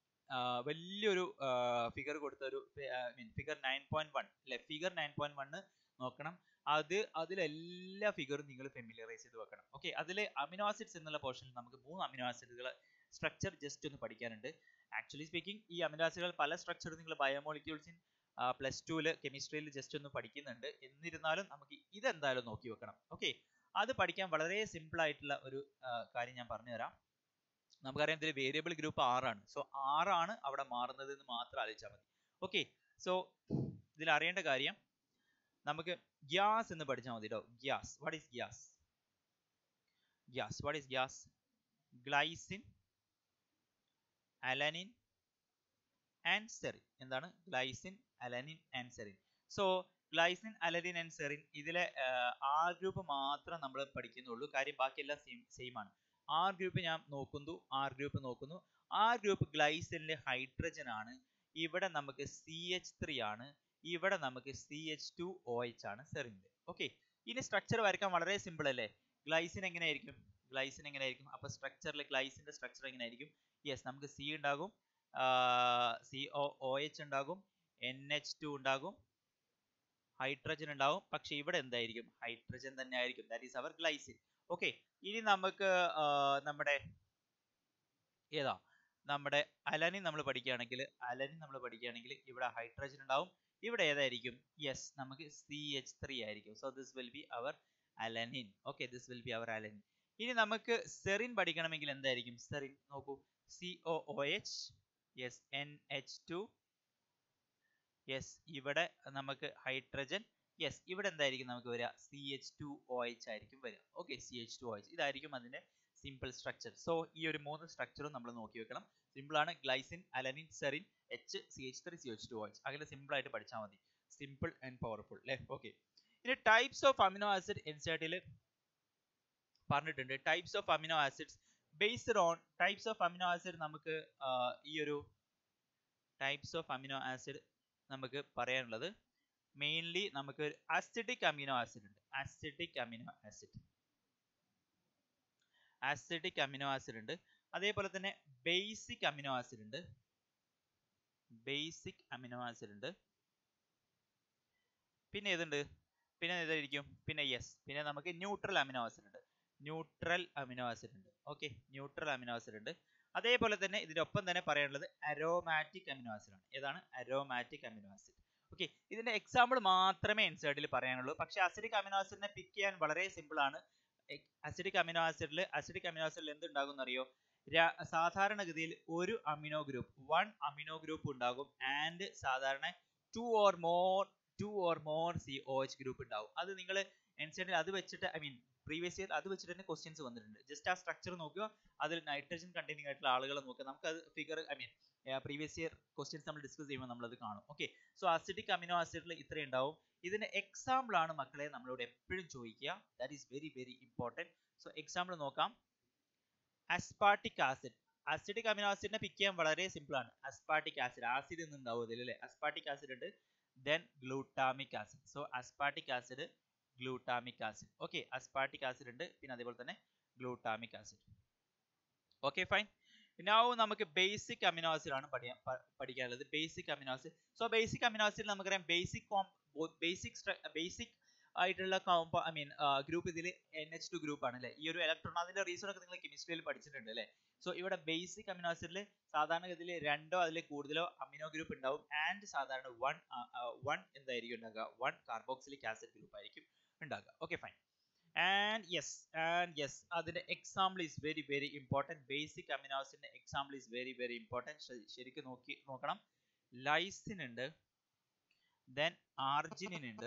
വലിയൊരു ഫിഗർ കൊടുത്ത ഒരു mean figure nine point one അല്ലെ ഫിഗർ നയൻ പോയിന്റ് വണ്ണ് നോക്കണം അത് അതിലെല്ലാ ഫിഗറും നിങ്ങൾ ഫെമിലിയറൈസ് ചെയ്ത് വെക്കണം ഓക്കെ അതിൽ അമിനോ ആസിഡ്സ് എന്നുള്ള പോർഷനിൽ നമുക്ക് മൂന്ന് അമിനോ ആസിഡുകൾ സ്ട്രക്ചർ ജസ്റ്റ് ഒന്ന് പഠിക്കാനുണ്ട് ആക്ച്വലി സ്പീക്കിംഗ് ഈ അമിനോ ആസിഡുകൾ പല സ്ട്രക്ചർ നിങ്ങൾ ബയോമോളിക്യൂൾസിൻ പ്ലസ് ടുവിൽ കെമിസ്ട്രിയിൽ ജസ്റ്റ് ഒന്ന് പഠിക്കുന്നുണ്ട് എന്നിരുന്നാലും നമുക്ക് ഇതെന്തായാലും നോക്കി വെക്കണം ഓക്കെ അത് പഠിക്കാൻ വളരെ സിമ്പിൾ ആയിട്ടുള്ള ഒരു ആ, കാര്യം ഞാൻ പറഞ്ഞുതരാം നമുക്കറിയാം ഇതിൽ വേരിയബിൾ ഗ്രൂപ്പ് ആറാണ് സോ ആറാണ് അവിടെ മാറുന്നത് എന്ന് മാത്രം ആലോചിച്ചാൽ മതി ഓക്കെ സോ ഇതിൽ അറിയേണ്ട കാര്യം നമുക്ക് ഗ്യാസ് എന്ന് പഠിച്ചാൽ മതി കേട്ടോ gas what is gas gas what is gas glycine alanine and serine എന്താണ് glycine alanine and serine so glycine alanine and serine ഇതിലെ ആർ ഗ്രൂപ്പ് മാത്രം നമ്മൾ പഠിക്കുന്നുള്ളൂ കാര്യം ബാക്കിയെല്ലാം സെയിം സെയിം ആണ് ആർ ഗ്രൂപ്പ് ഞാൻ നോക്കുന്നു ആർ ഗ്രൂപ്പ് നോക്കുന്നു ആർ ഗ്രൂപ്പ് ഗ്ലൈസിനിലെ ഹൈഡ്രജൻ ആണ് ഇവിടെ നമുക്ക് സി എച്ച് ത്രീ ആണ് ഇവിടെ നമുക്ക് C H two O H ആണ് സെറിനിൽ ഓക്കെ ഇനി സ്ട്രക്ചർ വരയ്ക്കാൻ വളരെ സിമ്പിൾ അല്ലേ ഗ്ലൈസിൻ എങ്ങനെയായിരിക്കും ഗ്ലൈസിൻ എങ്ങനെയായിരിക്കും അപ്പൊ സ്ട്രക്ചറിൽ ഗ്ലൈസിന്റെ സ്ട്രക്ചർ എങ്ങനെയായിരിക്കും യെസ് നമുക്ക് സി ഉണ്ടാകും സി ഒ ഒ എച്ച് ഉണ്ടാകും എൻ എച്ച് ടു ഉണ്ടാകും ഹൈഡ്രജൻ ഉണ്ടാവും പക്ഷെ ഇവിടെ എന്തായിരിക്കും ഹൈഡ്രജൻ തന്നെ ആയിരിക്കും that is our glycine okay ഇനി നമുക്ക് ആ, നമ്മുടെ ഏതാ നമ്മുടെ അലനിൻ നമ്മൾ പഠിക്കുകയാണെങ്കിൽ അലനിൻ നമ്മൾ പഠിക്കുകയാണെങ്കിൽ ഇവിടെ ഹൈഡ്രജൻ ഉണ്ടാവും ഇവിടെ ഏതായിരിക്കും യെസ് നമുക്ക് സി എച്ച് ത്രീ ആയിരിക്കും so this will be our alanine okay this will be our alanine ഇനി നമുക്ക് സെറിൻ പഠിക്കണമെങ്കിൽ എന്തായിരിക്കും സെറിൻ നോക്കൂ C O O H yes N H two yes ഇവിടെ നമുക്ക് ഹൈഡ്രജൻ യെസ് ഇവിടെ എന്തായിരിക്കും നമുക്ക് വരിക C H two O H ആയിരിക്കും വരിക okay C H two O H ഇതായിരിക്കും അതിന്റെ സിമ്പിൾ സ്ട്രക്ചർ സോ ഈ ഒരു മൂന്ന് സ്ട്രക്ചറും നമ്മൾ നോക്കി വെക്കണം സിമ്പിൾ ആണ് glycine alanine serine H C H three C H two O H അങ്ങനെ സിമ്പിൾ ആയിട്ട് പഠിച്ചാൽ മതി സിമ്പിൾ ആൻഡ് പവർഫുൾ അല്ലേ ഓക്കെ ഇനി ടൈപ്സ് ഓഫ് അമിനോ ആസിഡ് എൻസിആർട്ടിൽ പറഞ്ഞിട്ടുണ്ട് types of amino acids based on types of amino acid നമുക്ക് ആ, ഈ ഒരു ടൈപ്സ് ഓഫ് അമിനോ ആസിഡ് നമുക്ക് പറയാനുള്ളത് മെയിൻലി നമുക്ക് അസിഡിക് അമിനോ ആസിഡ് ഉണ്ട് acidic amino acid acidic amino acid ഉണ്ട് അതേപോലെ തന്നെ ബേസിക് അമിനോ ആസിഡ് ഉണ്ട് ബേസിക് അമിനോ ആസിഡ് ഉണ്ട് പിന്നെ ഏതുണ്ട് പിന്നെ ഏതായിരിക്കും പിന്നെ യെസ് പിന്നെ നമുക്ക് ന്യൂട്രൽ അമിനോ ആസിഡ് ഉണ്ട് ന്യൂട്രൽ അമിനോ ആസിഡ് ഉണ്ട് ഓക്കെ ന്യൂട്രൽ അമിനോ ആസിഡ് ഉണ്ട് അതേപോലെ തന്നെ ഇതിന്റെ ഒപ്പം തന്നെ പറയാനുള്ളത് അരോമാറ്റിക് അമിനോ ആസിഡ് ആണ് ഏതാണ് അരോമാറ്റിക് അമിനോ ആസിഡ് ഓക്കെ ഇതിന്റെ എക്സാമ്പിൾ മാത്രമേ എൻസൈഡിൽ പറയാനുള്ളൂ പക്ഷെ അസിഡിക് അമിനോ ആസിഡിനെ പിക്ക് ചെയ്യാൻ വളരെ സിമ്പിൾ ആണ് അസിഡിക് അമിനോ ആസിഡിൽ അസിഡിക് അമിനോ ആസിഡിൽ എന്തുണ്ടാകും എന്നറിയോ സാധാരണഗതിയിൽ ഒരു amino group one amino group ഉണ്ടാകും ആൻഡ് സാധാരണ two or more two or more C O H group ഉണ്ടാവും അത് നിങ്ങൾ എൻസൈഡിൽ അത് വെച്ചിട്ട് ഐ മീൻ പ്രീവിയസ് ഇയർ അത് വെച്ചിട്ട് തന്നെ ക്വസ്റ്റ്യൻസ് വന്നിട്ടുണ്ട് ജസ്റ്റ് ആ സ്ട്രക്ചർ നോക്കുക അതിൽ നൈട്രജൻ കണ്ടെയ്നിങ് ആയിട്ടുള്ള ആളുകളെ നോക്കുക നമുക്ക് അത് figure I mean previous year questions നമ്മൾ ഡിസ്കസ് ചെയ്യുമ്പോൾ നമ്മൾ അത് കാണും ഓക്കെ സോ അസിഡിക് അമിനോ ആസിഡിൽ ഇത്ര ഉണ്ടാവും ഇതിന്റെ എക്സാമ്പിൾ ആണ് മക്കളെ നമ്മളോട് എപ്പോഴും ചോദിക്കുക that is very very important so example നോക്കാം അസ്പാർട്ടിക് ആസിഡ് അസിഡിക് അമിനോ ആസിഡിനെ പിക്ക് ചെയ്യാൻ വളരെ സിമ്പിൾ ആണ് അസ്പാർട്ടിക് ആസിഡ് ആസിഡ് എന്ന് ഉണ്ടാവും ഇതിൽ അല്ലേ അസ്പാർട്ടിക് ആസിഡ് ഉണ്ട് then glutamic acid so aspartic acid glutamic acid okay aspartic acid ഉണ്ട് പിന്നെ അതേപോലെ തന്നെ glutamic acid okay fine now നമുക്ക് ബേസിക് അമിനോ ആസിഡ് ആണ് പഠിക്കാൻ പഠിക്കാനുള്ളത് basic amino acid so basic amino acid നമുക്കറിയാം ബേസിക് ബേസിക് ബേസിക് ആയിട്ടുള്ള കോമ്പോ ഐ മീൻ ഗ്രൂപ്പ് ഇതിൽ എൻ എച്ച് ടു ഗ്രൂപ്പ് ആണ് അല്ലേ ഈ ഒരു ഇലക്ട്രോൺ അതിന്റെ റീസൺ ഒക്കെ നിങ്ങൾ കെമിസ്ട്രിയിൽ പഠിച്ചിട്ടുണ്ട് അല്ലേ സോ ഇവിടെ ബേസിക് അമിനോ ആസിഡിൽ സാധാരണഗതിയിൽ രണ്ടോ അതിൽ കൂടുതലോ അമിനോ ഗ്രൂപ്പ് ഉണ്ടാവും ആൻഡ് സാധാരണ വൺ വൺ എന്തായിരിക്കും ഉണ്ടാകുക വൺ കാർബോക്സിലിക് ആസിഡ് ഗ്രൂപ്പ് ആയിരിക്കും ഉണ്ടാകുക okay fine and yes and yes അതിന്റെ example is very very important basic amino ആസിഡിന്റെ example is very very important ശരിക്കും നോക്കി നോക്കണം ലൈസിൻ ഉണ്ട് ദെൻ ആർജിനിൻ ഉണ്ട്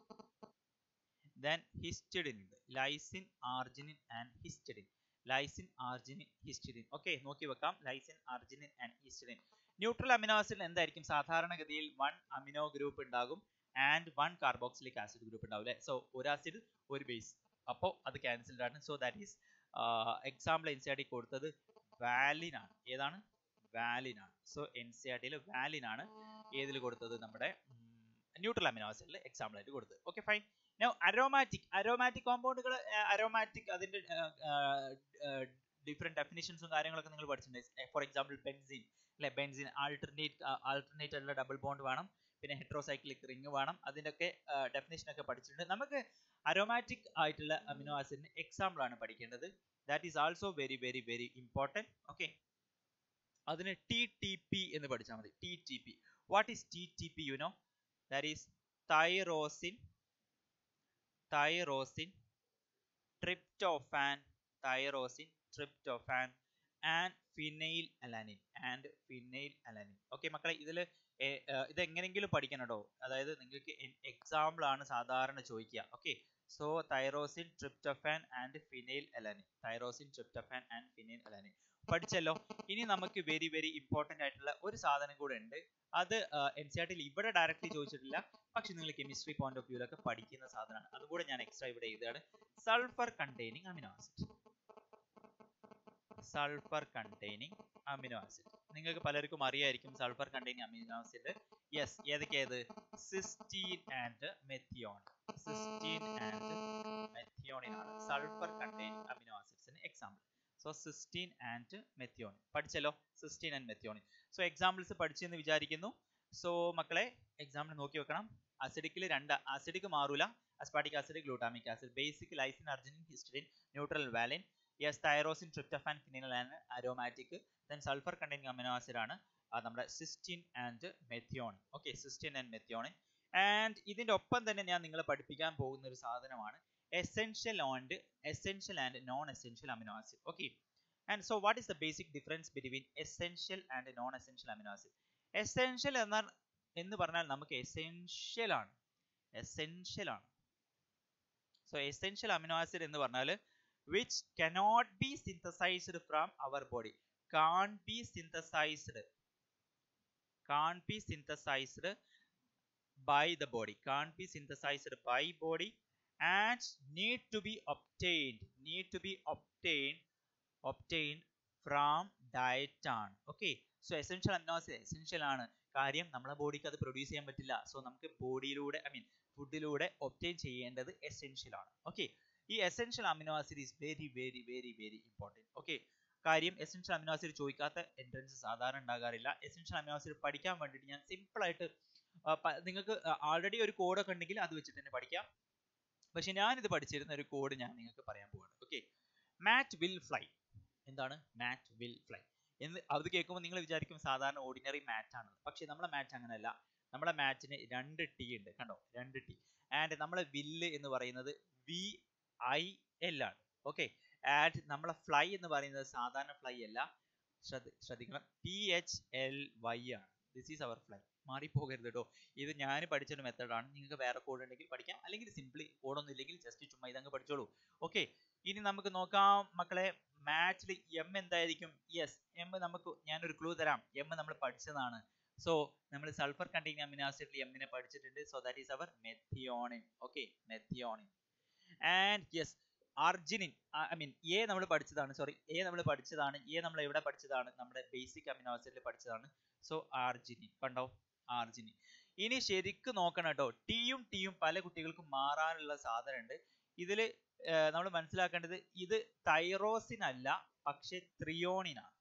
ദെൻ ഹിസ്റ്റഡിൻ ഉണ്ട് lysine arginine and histidine lysine arginine histidine okay നോക്കി വെക്കാം lysine arginine and histidine neutral amino ആസിഡിൽ എന്തായിരിക്കും സാധാരണഗതിയിൽ വൺ അമിനോ ഗ്രൂപ്പ് ഉണ്ടാകും and one carboxylic acid group ഉണ്ടാവും അല്ലെ സോ ഒരു ആസിഡ് ഒരു ബേസ് അപ്പോൾ അത് ക്യാൻസൽഡ് ആണ് so that is example N C R T കൊടുത്തത് വാലിൻ ആണ് ഏതാണ് വാലിൻ ആണ് സോ എൻ സി ആർ ടിയിൽ വാലിൻ ആണ് ഏതിൽ കൊടുത്തത് നമ്മുടെ ന്യൂട്രൽ അമിനോ ആസിഡിൽ എക്സാമ്പിൾ ആയിട്ട് കൊടുത്തത് okay fine now aromatic aromatic കോമ്പൗണ്ടുകൾ അരോമാറ്റിക് അതിന്റെ ഡിഫറെന്റ് ഡെഫിനിഷൻസും കാര്യങ്ങളൊക്കെ നിങ്ങൾ പഠിച്ചിട്ടുണ്ട് ഫോർ എക്സാമ്പിൾ ബെൻസിൻ അല്ലെ ബെൻസിൻ ആൾട്ടർനേറ്റ് ആൾട്ടർനേറ്റ് ആയിട്ടുള്ള ഡബിൾ ബോണ്ട് വേണം പിന്നെ ഹെട്രോസൈക്ലിക് റിംഗ് വേണം അതിൻ്റെയൊക്കെ ഡെഫിനേഷൻ ഒക്കെ പഠിച്ചിട്ടുണ്ട് നമുക്ക് അരോമാറ്റിക് ആയിട്ടുള്ള അമിനോ ആസിഡിന് എക്സാമ്പിൾ ആണ് പഠിക്കേണ്ടത് that is also very very very important okay അതിന് ടി ടി പി എന്ന് പഠിച്ചാൽ മതി T T P what is T T P you know that is tyrosine tyrosine tryptophan tyrosine tryptophan and phenylalanine and phenylalanine okay മക്കളെ ഇതിൽ ഇത് എങ്ങനെയെങ്കിലും പഠിക്കണം കേട്ടോ അതായത് നിങ്ങൾക്ക് എക്സാമ്പിൾ ആണ് സാധാരണ ചോദിക്കുക okay so tyrosine tryptophan and phenylalanine tyrosine tryptophan and phenylalanine പഠിച്ചല്ലോ ഇനി നമുക്ക് വെരി വെരി ഇമ്പോർട്ടന്റ് ആയിട്ടുള്ള ഒരു സാധനം കൂടെ ഉണ്ട് അത് എൻ സി ആർ ടിയിൽ ഇവിടെ ഡയറക്റ്റ്ലി ചോദിച്ചിട്ടില്ല പക്ഷെ നിങ്ങൾ കെമിസ്ട്രി പോയിന്റ് ഓഫ് വ്യൂലൊക്കെ പഠിക്കുന്ന സാധനമാണ് അതുകൂടെ ഞാൻ എക്സ്ട്രാ ഇവിടെ എഴുതുകയാണ് sulphur containing amino acid sulphur containing amino acid നിങ്ങൾക്ക് പലർക്കും അറിയായിരിക്കും sulphur containing amino acid yes ഏതൊക്കെയത് cysteine and methionine cysteine and മെത്തിയോണിനാണ് സൾഫർ കണ്ടെയ്നിങ് അമിനോ ആസിഡ്സിന് example so cysteine and methionine പഠിച്ചല്ലോ cysteine and methionine so examples പഠിച്ചെന്ന് വിചാരിക്കുന്നു so മക്കളെ എക്സാമ്പിൾ നോക്കി വെക്കണം അസിഡിക്കിൽ രണ്ട് അസിഡിക് മാറൂല aspartic acid glutamic acid basic lysine arginine histidine neutral valine yes tyrosine tryptophan phenyl ആണ് aromatic then sulphur containing amino acid ആണ് നമ്മുടെ cysteine and methionine okay cysteine and methionine and ഇതിന്റെ ഒപ്പം തന്നെ ഞാൻ നിങ്ങളെ പഠിപ്പിക്കാൻ പോകുന്ന ഒരു സാധനമാണ് essential and essential and non-essential amino acid okay and so what is the basic difference between essential and non-essential amino acid essential എന്ന എന്ന് പറഞ്ഞാൽ നമുക്ക് essential ആണ് essential ആണ് so essential amino acid എന്ന് പറഞ്ഞാൽ which cannot be synthesized from our body can't be synthesized can't be synthesized by the body can't be synthesized by body and need to be obtained need to be obtained obtained from diet ആണ് okay so essential amino acid essential ആണ് കാര്യം നമ്മളെ ബോഡിക്ക് അത് produce ചെയ്യാൻ പറ്റില്ല so നമുക്ക് ബോഡിയിലൂടെ ഐ മീൻ ഫുഡിലൂടെ ഒപ്റ്റെയിൻ ചെയ്യേണ്ടത് എസെൻഷ്യൽ ആണ് ഓക്കെ ഈ essential amino acid is very very very very important okay കാര്യം എസെൻഷ്യൽ അമിനോ ആസിഡ് ചോദിക്കാത്ത എൻട്രൻസ് സാധാരണ ഉണ്ടാകാറില്ല എസെൻഷ്യൽ അമിനോ ആസിഡ് പഠിക്കാൻ വേണ്ടിയിട്ട് ഞാൻ സിമ്പിൾ ആയിട്ട് നിങ്ങൾക്ക് ആൾറെഡി ഒരു കോഡൊക്കെ ഉണ്ടെങ്കിൽ അത് വെച്ചിട്ട് തന്നെ പഠിക്കാം പക്ഷെ ഞാനിത് പഠിച്ചിരുന്ന ഒരു കോഡ് ഞാൻ നിങ്ങൾക്ക് പറയാൻ പോവാണ് ഓക്കെ മാറ്റ് വിൽ ഫ്ലൈ എന്താണ് മാറ്റ് വിൽ ഫ്ലൈ എന്ന് അത് കേൾക്കുമ്പോൾ നിങ്ങൾ വിചാരിക്കും സാധാരണ ഓർഡിനറി മാറ്റ് ആണ് പക്ഷെ നമ്മളെ മാറ്റ് അങ്ങനെയല്ല നമ്മളെ മാറ്റിന് രണ്ട് ടി ഉണ്ട് കണ്ടോ രണ്ട് ടി ആൻഡ് നമ്മളെ വില്ല് എന്ന് പറയുന്നത് വി ഐ എൽ ആണ് ഓക്കെ ആൻഡ് നമ്മളെ ഫ്ലൈ എന്ന് പറയുന്നത് സാധാരണ ഫ്ലൈ അല്ല ശ്രദ്ധിക്കണം പി എച്ച് എൽ വൈ ആണ് ദിസ് ഈസ് അവർ ഫ്ലൈ മാറിപ്പോകരുത് കേട്ടോ ഇത് ഞാൻ പഠിച്ചൊരു മെത്തഡാണ് നിങ്ങൾക്ക് വേറെ കോഡ് ഉണ്ടെങ്കിൽ പഠിക്കാം അല്ലെങ്കിൽ സിംപ്ലി കോഡൊന്നും ഇല്ലെങ്കിൽ ജസ്റ്റ് ചുമ്മാ ഇതങ്ങ് പഠിച്ചോളൂ ഓക്കെ ഇനി നമുക്ക് നോക്കാം മക്കളെ മാച്ചിൽ എം എന്തായിരിക്കും യെസ് എം നമുക്ക് ഞാനൊരു ക്ലൂ തരാം എം നമ്മൾ പഠിച്ചതാണ് സോ നമ്മൾ സൾഫർ കണ്ടെയ്നിങ് അമിനോ ആസിഡിൽ എമ്മിനെ പഠിച്ചിട്ടുണ്ട് so that is our methionine okay methionine and yes arginine I mean A നമ്മൾ പഠിച്ചതാണ് സോറി എ നമ്മൾ പഠിച്ചതാണ് എ നമ്മൾ എവിടെ പഠിച്ചതാണ് നമ്മുടെ ബേസിക് അമിനോ ആസിഡിൽ പഠിച്ചതാണ് സോ ആർജിനിൻ കണ്ടോ ആർജിനിൻ ഇനി ശരിക്കും നോക്കണം കേട്ടോ ടിയും ടിയും പല കുട്ടികൾക്കും മാറാനുള്ള സാധനം ഉണ്ട് ഇതിൽ നമ്മൾ മനസ്സിലാക്കേണ്ടത് ഇത് തൈറോസിൻ അല്ല പക്ഷെ ത്രിയോണിനാണ്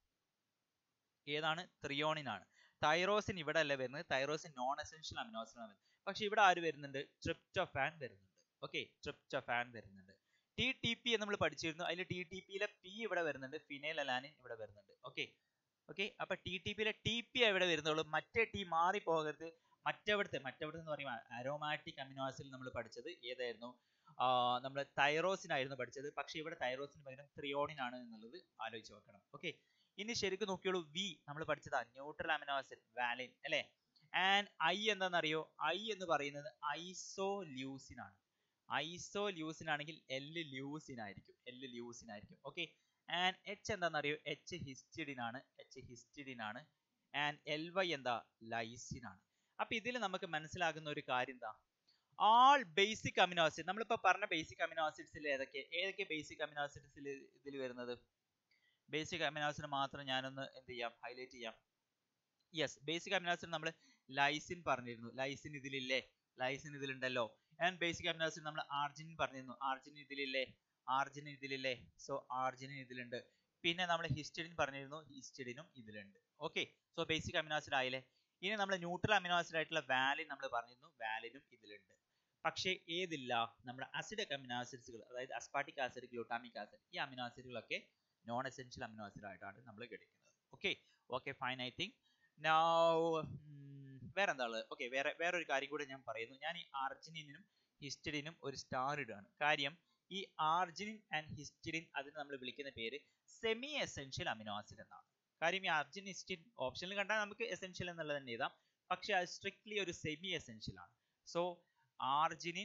ഏതാണ് ത്രിയോണിനാണ് തൈറോസിൻ ഇവിടെ അല്ല വരുന്നത് തൈറോസിൻ നോൺ എസെൻഷ്യൽ അമിനോസിനാണ് വരുന്നത് പക്ഷെ ഇവിടെ ആര് വരുന്നുണ്ട് ട്രിപ്റ്റോഫാൻ വരുന്നുണ്ട് ഓക്കെ ട്രിപ്റ്റോഫാൻ വരുന്നുണ്ട് ടി ടി പി നമ്മൾ പഠിച്ചിരുന്നു അതിൽ ടി ടി പിയിലെ പി ഇവിടെ വരുന്നുണ്ട് ഫിനൈൽ അലാനിൻ ഇവിടെ വരുന്നുണ്ട് ഓക്കെ ഓക്കെ അപ്പൊ ടി ടി പിയിലെ ടി പി ഇവിടെ വരുന്നുള്ളൂ മറ്റേ ടി മാറി പോകരുത് മറ്റവിടുത്തെ മറ്റവിടുത്തെ എന്ന് പറയുമ്പോൾ അരോമാറ്റിക് അമിനോ ആസിഡ് നമ്മൾ പഠിച്ചത് ഏതായിരുന്നു നമ്മൾ തൈറോസിൻ ആയിരുന്നു പഠിച്ചത് പക്ഷെ ഇവിടെ തൈറോസിന് പകരം ത്രിയോണിൻ ആണ് എന്നുള്ളത് ആലോചിച്ച് വെക്കണം ഓക്കെ ഇനി ശരിക്കും നോക്കിയോളൂ വി നമ്മൾ പഠിച്ചതാ ന്യൂട്രൽ അമിനോ ആസിഡ് വാലിൻ അല്ലേ ആൻഡ് ഐ എന്താണെന്നറിയോ ഐ എന്ന് പറയുന്നത് ഐസോ ല്യൂസിൻ ആണ് ഐസോ ല്യൂസിൻ ആണെങ്കിൽ എൽ ല്യൂസിൻ ആയിരിക്കും എൽ ല്യൂസിൻ ആയിരിക്കും ഓക്കെ ആൻഡ് എച്ച് എന്താണെന്നറിയോ എച്ച് ഹിസ്റ്റിഡിൻ ആണ് എച്ച് ഹിസ്റ്റിഡിൻ ആണ് ആൻഡ് എൽ വൈ എന്താ ലൈസിൻ ആണ് അപ്പൊ ഇതിൽ നമുക്ക് മനസ്സിലാകുന്ന ഒരു കാര്യം എന്താ ആൾ ബേസിക് അമിനോ ആസിഡ് നമ്മളിപ്പോ പറഞ്ഞ ബേസിക് അമിനോ ആസിഡ്സിൽ ഏതൊക്കെ ഏതൊക്കെ ബേസിക് അമിനോ ആസിഡ്സിൽ ഇതിൽ വരുന്നത് ബേസിക് അമിനോ ആസിഡ് മാത്രം ഞാനൊന്ന് എന്ത് ചെയ്യാം ഹൈലൈറ്റ് ചെയ്യാം യെസ് ബേസിക് അമിനോ ആസിഡ് നമ്മൾ ലൈസിൻ പറഞ്ഞിരുന്നു ലൈസിൻ ഇതിലില്ലേ ലൈസിൻ ഇതിലുണ്ടല്ലോ ആൻഡ് ബേസിക് അമിനോ ആസിഡ് നമ്മൾ ആർജിനിൻ പറഞ്ഞിരുന്നു ആർജിനിൻ ഇതിലില്ലേ ആർജിനിൻ ഇതിലില്ലേ സോ ആർജിനിൻ ഇതിലുണ്ട് പിന്നെ നമ്മൾ ഹിസ്റ്റഡിൻ പറഞ്ഞിരുന്നു ഹിസ്റ്റഡിനും ഇതിലുണ്ട് okay so basic amino acid ആയില്ലേ ഇനി നമ്മൾ ന്യൂട്രൽ അമിനോ ആസിഡ് ആയിട്ടുള്ള വാലിൻ നമ്മൾ പറഞ്ഞിരുന്നു വാലിനും ഇതിലുണ്ട് പക്ഷേ ഏതില്ല നമ്മുടെ അസിഡിക് അമിനോ ആസിഡ്സുകൾ അതായത് അസ്പാറ്റിക് ആസിഡ് ഗ്ലൂട്ടാമിക് ആസിഡ് ഈ അമിനോ ആസിഡുകളൊക്കെ നോൺ എസെൻഷ്യൽ അമിനോ ആസിഡ് ആയിട്ടാണ് നമ്മൾ ഗണിക്കുന്നത് okay okay fine I think now വേറെ എന്താ ഉള്ളത് ഓക്കെ വേറെ വേറൊരു കാര്യം കൂടെ ഞാൻ പറയുന്നു ഞാൻ ഈ ആർജിനിനും ഹിസ്റ്റഡിനും ഒരു സ്റ്റാർ ഇടുകയാണ് കാര്യം ഈ ആർജിനിൻ ആൻഡ് ഹിസ്റ്റഡിൻ അതിന് നമ്മൾ വിളിക്കുന്ന പേര് സെമി എസെൻഷ്യൽ അമിനോ ആസിഡ് എന്നാണ് കാര്യം ഈ അർജിൻ ഹിസ്റ്റിൻ ഓപ്ഷനിൽ കണ്ടാൽ നമുക്ക് എസെൻഷ്യൽ എന്നുള്ളത് തന്നെ എഴുതാം പക്ഷെ അത് സ്ട്രിക്ട്ലി ഒരു സെമി എസെൻഷ്യൽ ആണ് so arginine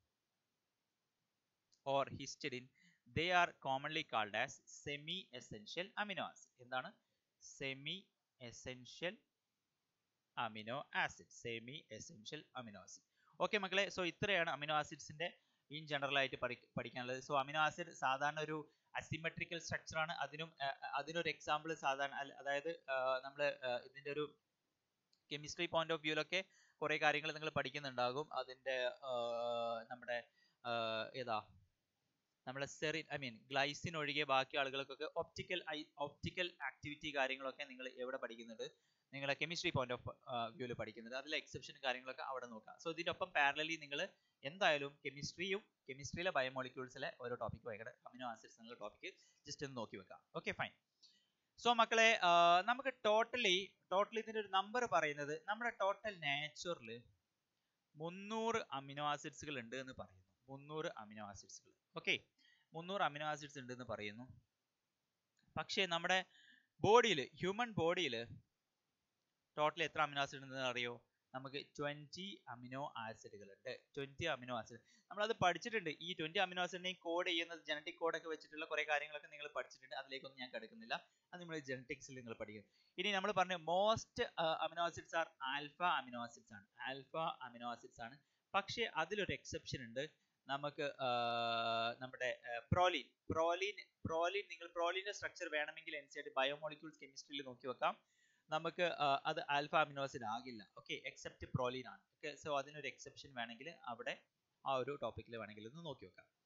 or histidine they are commonly called as semi essential amino acid എന്താണ് semi essential amino acid semi essential amino acid okay മക്കളെ സോ ഇത്രയാണ് അമിനോ ആസിഡ്സിന്റെ ഇൻ ജനറൽ ആയിട്ട് പഠിക്കാനുള്ളത് സോ അമിനോ ആസിഡ് സാധാരണ ഒരു asymmetrical structure ആണ് അതിനും അതിനൊരു എക്സാമ്പിൾ സാധാരണ അതായത് നമ്മൾ ഇതിന്റെ ഒരു കെമിസ്ട്രി പോയിന്റ് ഓഫ് വ്യൂലൊക്കെ കുറെ കാര്യങ്ങൾ നിങ്ങൾ പഠിക്കുന്നുണ്ടാകും അതിന്റെ നമ്മുടെ ഏതാ നമ്മളെ സെറിൻ ഐ മീൻ ഗ്ലൈസിൻ ഒഴികെ ബാക്കി ആളുകൾക്കൊക്കെ ഒപ്റ്റിക്കൽ ഒപ്റ്റിക്കൽ ആക്ടിവിറ്റി കാര്യങ്ങളൊക്കെ നിങ്ങൾ എവിടെ പഠിക്കുന്നുണ്ട് നിങ്ങളെ കെമിസ്ട്രി പോയിന്റ് ഓഫ് വ്യൂവിൽ പഠിക്കുന്നുണ്ട് അതിലെ എക്സെപ്ഷൻ കാര്യങ്ങളൊക്കെ അവിടെ നോക്കാം സോ ഇതിന്റെ ഒപ്പം പാരലലി നിങ്ങൾ എന്തായാലും കെമിസ്ട്രിയും കെമിസ്ട്രിയിലെ ബയോമോളിക്യൂൾസിലെ ഓരോ ടോപ്പിക് ഭയങ്കര അമിനോ ആസിഡ്സ് എന്നുള്ള ടോപ്പിക് ജസ്റ്റ് ഒന്ന് നോക്കി വെക്കാം ഓക്കെ ഫൈൻ സോ മക്കളെ നമുക്ക് ടോട്ടലി ടോട്ടലി ഇതിന്റെ ഒരു നമ്പർ പറയുന്നത് നമ്മുടെ ടോട്ടൽ നേച്ചറിൽ മുന്നൂറ് അമിനോ ആസിഡ്സുകൾ ഉണ്ട് എന്ന് പറയുന്നു മുന്നൂറ് അമിനോ ആസിഡ്സുകൾ ഓക്കെ മുന്നൂറ് അമിനോ ആസിഡ്സ് ഉണ്ട് എന്ന് പറയുന്നു പക്ഷേ നമ്മുടെ ബോഡിയിൽ ഹ്യൂമൻ ബോഡിയിൽ ടോട്ടൽ എത്ര അമിനോ ആസിഡ് ഉണ്ടെന്ന് അറിയോ നമുക്ക് ട്വന്റി അമിനോ ആസിഡുകൾ ഉണ്ട് ട്വന്റി അമിനോ ആസിഡ് നമ്മളത് പഠിച്ചിട്ടുണ്ട് ഈ ട്വന്റി അമിനോ ആസിഡിനെ കോഡ് ചെയ്യുന്നത് ജനറ്റിക് കോഡൊക്കെ വെച്ചിട്ടുള്ള കുറെ കാര്യങ്ങളൊക്കെ നിങ്ങൾ പഠിച്ചിട്ടുണ്ട് അതിലേക്കൊന്നും ഞാൻ കിടക്കുന്നില്ല അത് നിങ്ങൾ ജനറ്റിക്സിൽ നിങ്ങൾ പഠിക്കും ഇനി നമ്മൾ പറഞ്ഞു most amino acids are alpha amino acids ആണ് ആൽഫ അമിനോ ആസിഡ്സ് ആണ് പക്ഷേ അതിലൊരു എക്സെപ്ഷൻ ഉണ്ട് നമുക്ക് നമ്മുടെ പ്രോലീൻ പ്രോലീൻ പ്രോലീൻ നിങ്ങൾ പ്രോലീന്റെ സ്ട്രക്ചർ വേണമെങ്കിൽ എൻ സി ആയിട്ട് ബയോമോളിക്യൂൾസ് കെമിസ്ട്രിയിൽ നോക്കി വെക്കാം നമുക്ക് അത് ആൽഫ അമിനോ ആസിഡ് ആകില്ല ഓക്കെ എക്സെപ്റ്റ് പ്രോലീൻ ആണ് ഓക്കെ സോ അതിനൊരു എക്സെപ്ഷൻ വേണമെങ്കിൽ അവിടെ ആ ഒരു ടോപ്പിക്കിൽ വേണമെങ്കിൽ ഒന്ന് നോക്കി വെക്കാം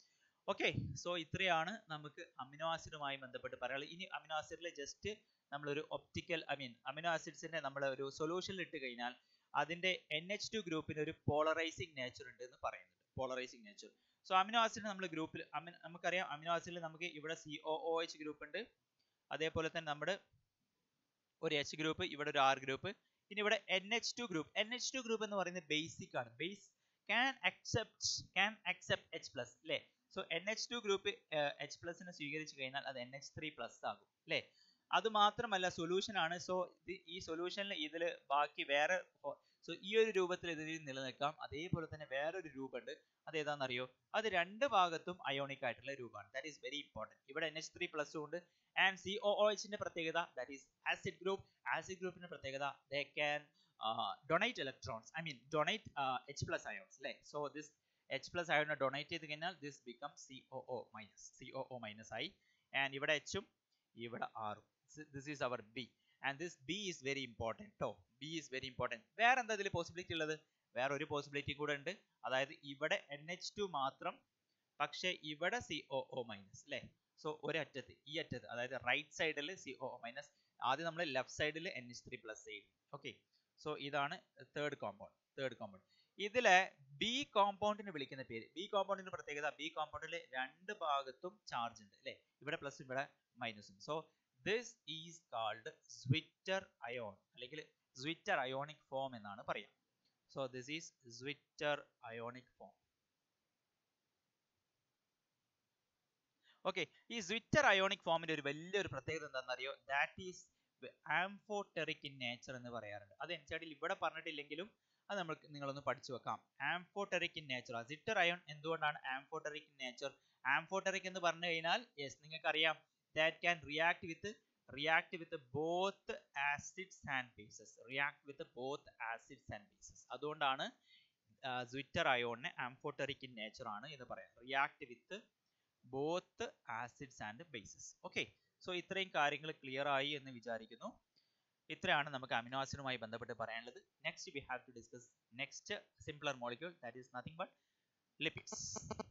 ഓക്കെ സോ ഇത്രയാണ് നമുക്ക് അമിനോ ആസിഡുമായി ബന്ധപ്പെട്ട് പറയാനുള്ളത് ഇനി അമിനോ ആസിഡിൽ ജസ്റ്റ് നമ്മളൊരു ഒപ്റ്റിക്കൽ ഐ മീൻ അമിനോ ആസിഡ്സിന്റെ നമ്മൾ ഒരു സൊല്യൂഷനിൽ ഇട്ട് കഴിഞ്ഞാൽ അതിന്റെ എൻ എച്ച് ടു ഗ്രൂപ്പിന് ഒരു പോളറൈസിങ് നേച്ചർ ഉണ്ട് എന്ന് പറയുന്നുണ്ട് polarising nature so amino acid നമ്മൾ ഗ്രൂപ്പിൽ നമുക്കറിയാം അമിനോ ആസിഡിൽ നമുക്ക് ഇവിടെ C O O H group ഉണ്ട് അതേപോലെ തന്നെ നമ്മുടെ ഒരു എച്ച് ഗ്രൂപ്പ് ഇവിടെ ഒരു ആർ ഗ്രൂപ്പ് ഇനി ഇവിടെ N H two group N H two group എന്ന് പറയുന്നത് ബേസിക് ആണ് base can accept can accept H plus അല്ലേ so N H two group H പ്ലസിനെ സ്വീകരിച്ചു കഴിഞ്ഞാൽ അത് എൻ എച്ച് ത്രീ പ്ലസ് ആകും അല്ലേ അത് മാത്രമല്ല സൊല്യൂഷൻ ആണ് സോ ഈ സൊല്യൂഷനിൽ ഇതിൽ ബാക്കി വേറെ സോ ഈ ഒരു രൂപത്തിൽ ഇതിൽ നിലനിൽക്കാം അതേപോലെ തന്നെ വേറൊരു രൂപമുണ്ട് അത് ഏതാണെന്നറിയോ അത് രണ്ട് ഭാഗത്തും അയോണിക് ആയിട്ടുള്ള രൂപമാണ് ദാറ്റ് ഈസ് വെരി ഇമ്പോർട്ടൻറ്റ് ഇവിടെ എൻ എച്ച് ത്രീ പ്ലസ് ഉണ്ട് ആൻഡ് സി ഒ ഒ എച്ചിന്റെ പ്രത്യേകത that is acid group acid ഗ്രൂപ്പിന്റെ പ്രത്യേകത they can donate electrons I mean donate H plus ions അല്ലേ സോ ദിസ് എച്ച് പ്ലസ് അയോണിനെ donate ചെയ്ത് കഴിഞ്ഞാൽ this become C O O minus C O O minus ആയി and ഇവിടെ എച്ചും ഇവിടെ ആറും this is our B and this B is very important കേട്ടോ ബി ഈസ് വെരി ഇമ്പോർട്ടൻറ്റ് വേറെ എന്താ ഇതിൽ പോസിബിലിറ്റി ഉള്ളത് വേറെ ഒരു പോസിബിലിറ്റി കൂടെ ഉണ്ട് അതായത് ഇവിടെ എൻ എച്ച് ടു മാത്രം പക്ഷേ ഇവിടെ സി ഒ ഒ മൈനസ് അല്ലേ സോ ഒരറ്റത്ത് ഈ അറ്റത്ത് അതായത് റൈറ്റ് സൈഡിൽ സി ഒ മൈനസ് ആദ്യം നമ്മൾ ലെഫ്റ്റ് സൈഡിൽ എൻ എച്ച് ത്രീ പ്ലസ് എഴുതി ഓക്കെ സോ ഇതാണ് തേർഡ് കോമ്പൗണ്ട് തേർഡ് കോമ്പൗണ്ട് ഇതിലെ ബി കോമ്പൗണ്ടിന് വിളിക്കുന്ന പേര് ബി കോമ്പൗണ്ടിന്റെ പ്രത്യേകത ബി കോമ്പൗണ്ടിൽ രണ്ട് ഭാഗത്തും ചാർജ് ഉണ്ട് അല്ലേ ഇവിടെ പ്ലസ് ഇവിടെ മൈനസും so this is called zwitterion അല്ലെങ്കിൽ സ്വിറ്റർ അയോണിക് ഫോം എന്നാണ് പറയാം so this is zwitterionic form okay ഈ സ്വിറ്റർ അയോണിക് ഫോമിന്റെ ഒരു വലിയൊരു പ്രത്യേകത എന്താണെന്നറിയോ that is amphoteric in nature എന്ന് പറയാറുണ്ട് അത് എൻ സൈഡിൽ ഇവിടെ പറഞ്ഞിട്ടില്ലെങ്കിലും അത് നമ്മൾ നിങ്ങളൊന്ന് പഠിച്ചു വെക്കാം amphoteric in nature zwitterion എന്തുകൊണ്ടാണ് ആംഫോടെറിക് ഇൻ നേച്ചർ ആംഫോടെറിക് എന്ന് പറഞ്ഞു കഴിഞ്ഞാൽ യെസ് നിങ്ങൾക്ക് അറിയാം that can react with react with both acids and bases react with both acids and bases അതുകൊണ്ടാണ് സ്വിറ്റർ അയോണിനെ ആംഫോടെറിക് ഇൻ നേച്ചർ ആണ് എന്ന് പറയാം react with both acids and bases okay so ഇത്രയും കാര്യങ്ങൾ ക്ലിയർ ആയി എന്ന് വിചാരിക്കുന്നു ഇത്രയാണ് നമുക്ക് അമിനോ ആസിഡുമായി ബന്ധപ്പെട്ട് പറയാനുള്ളത് next we have to discuss next simpler molecule that is nothing but lipids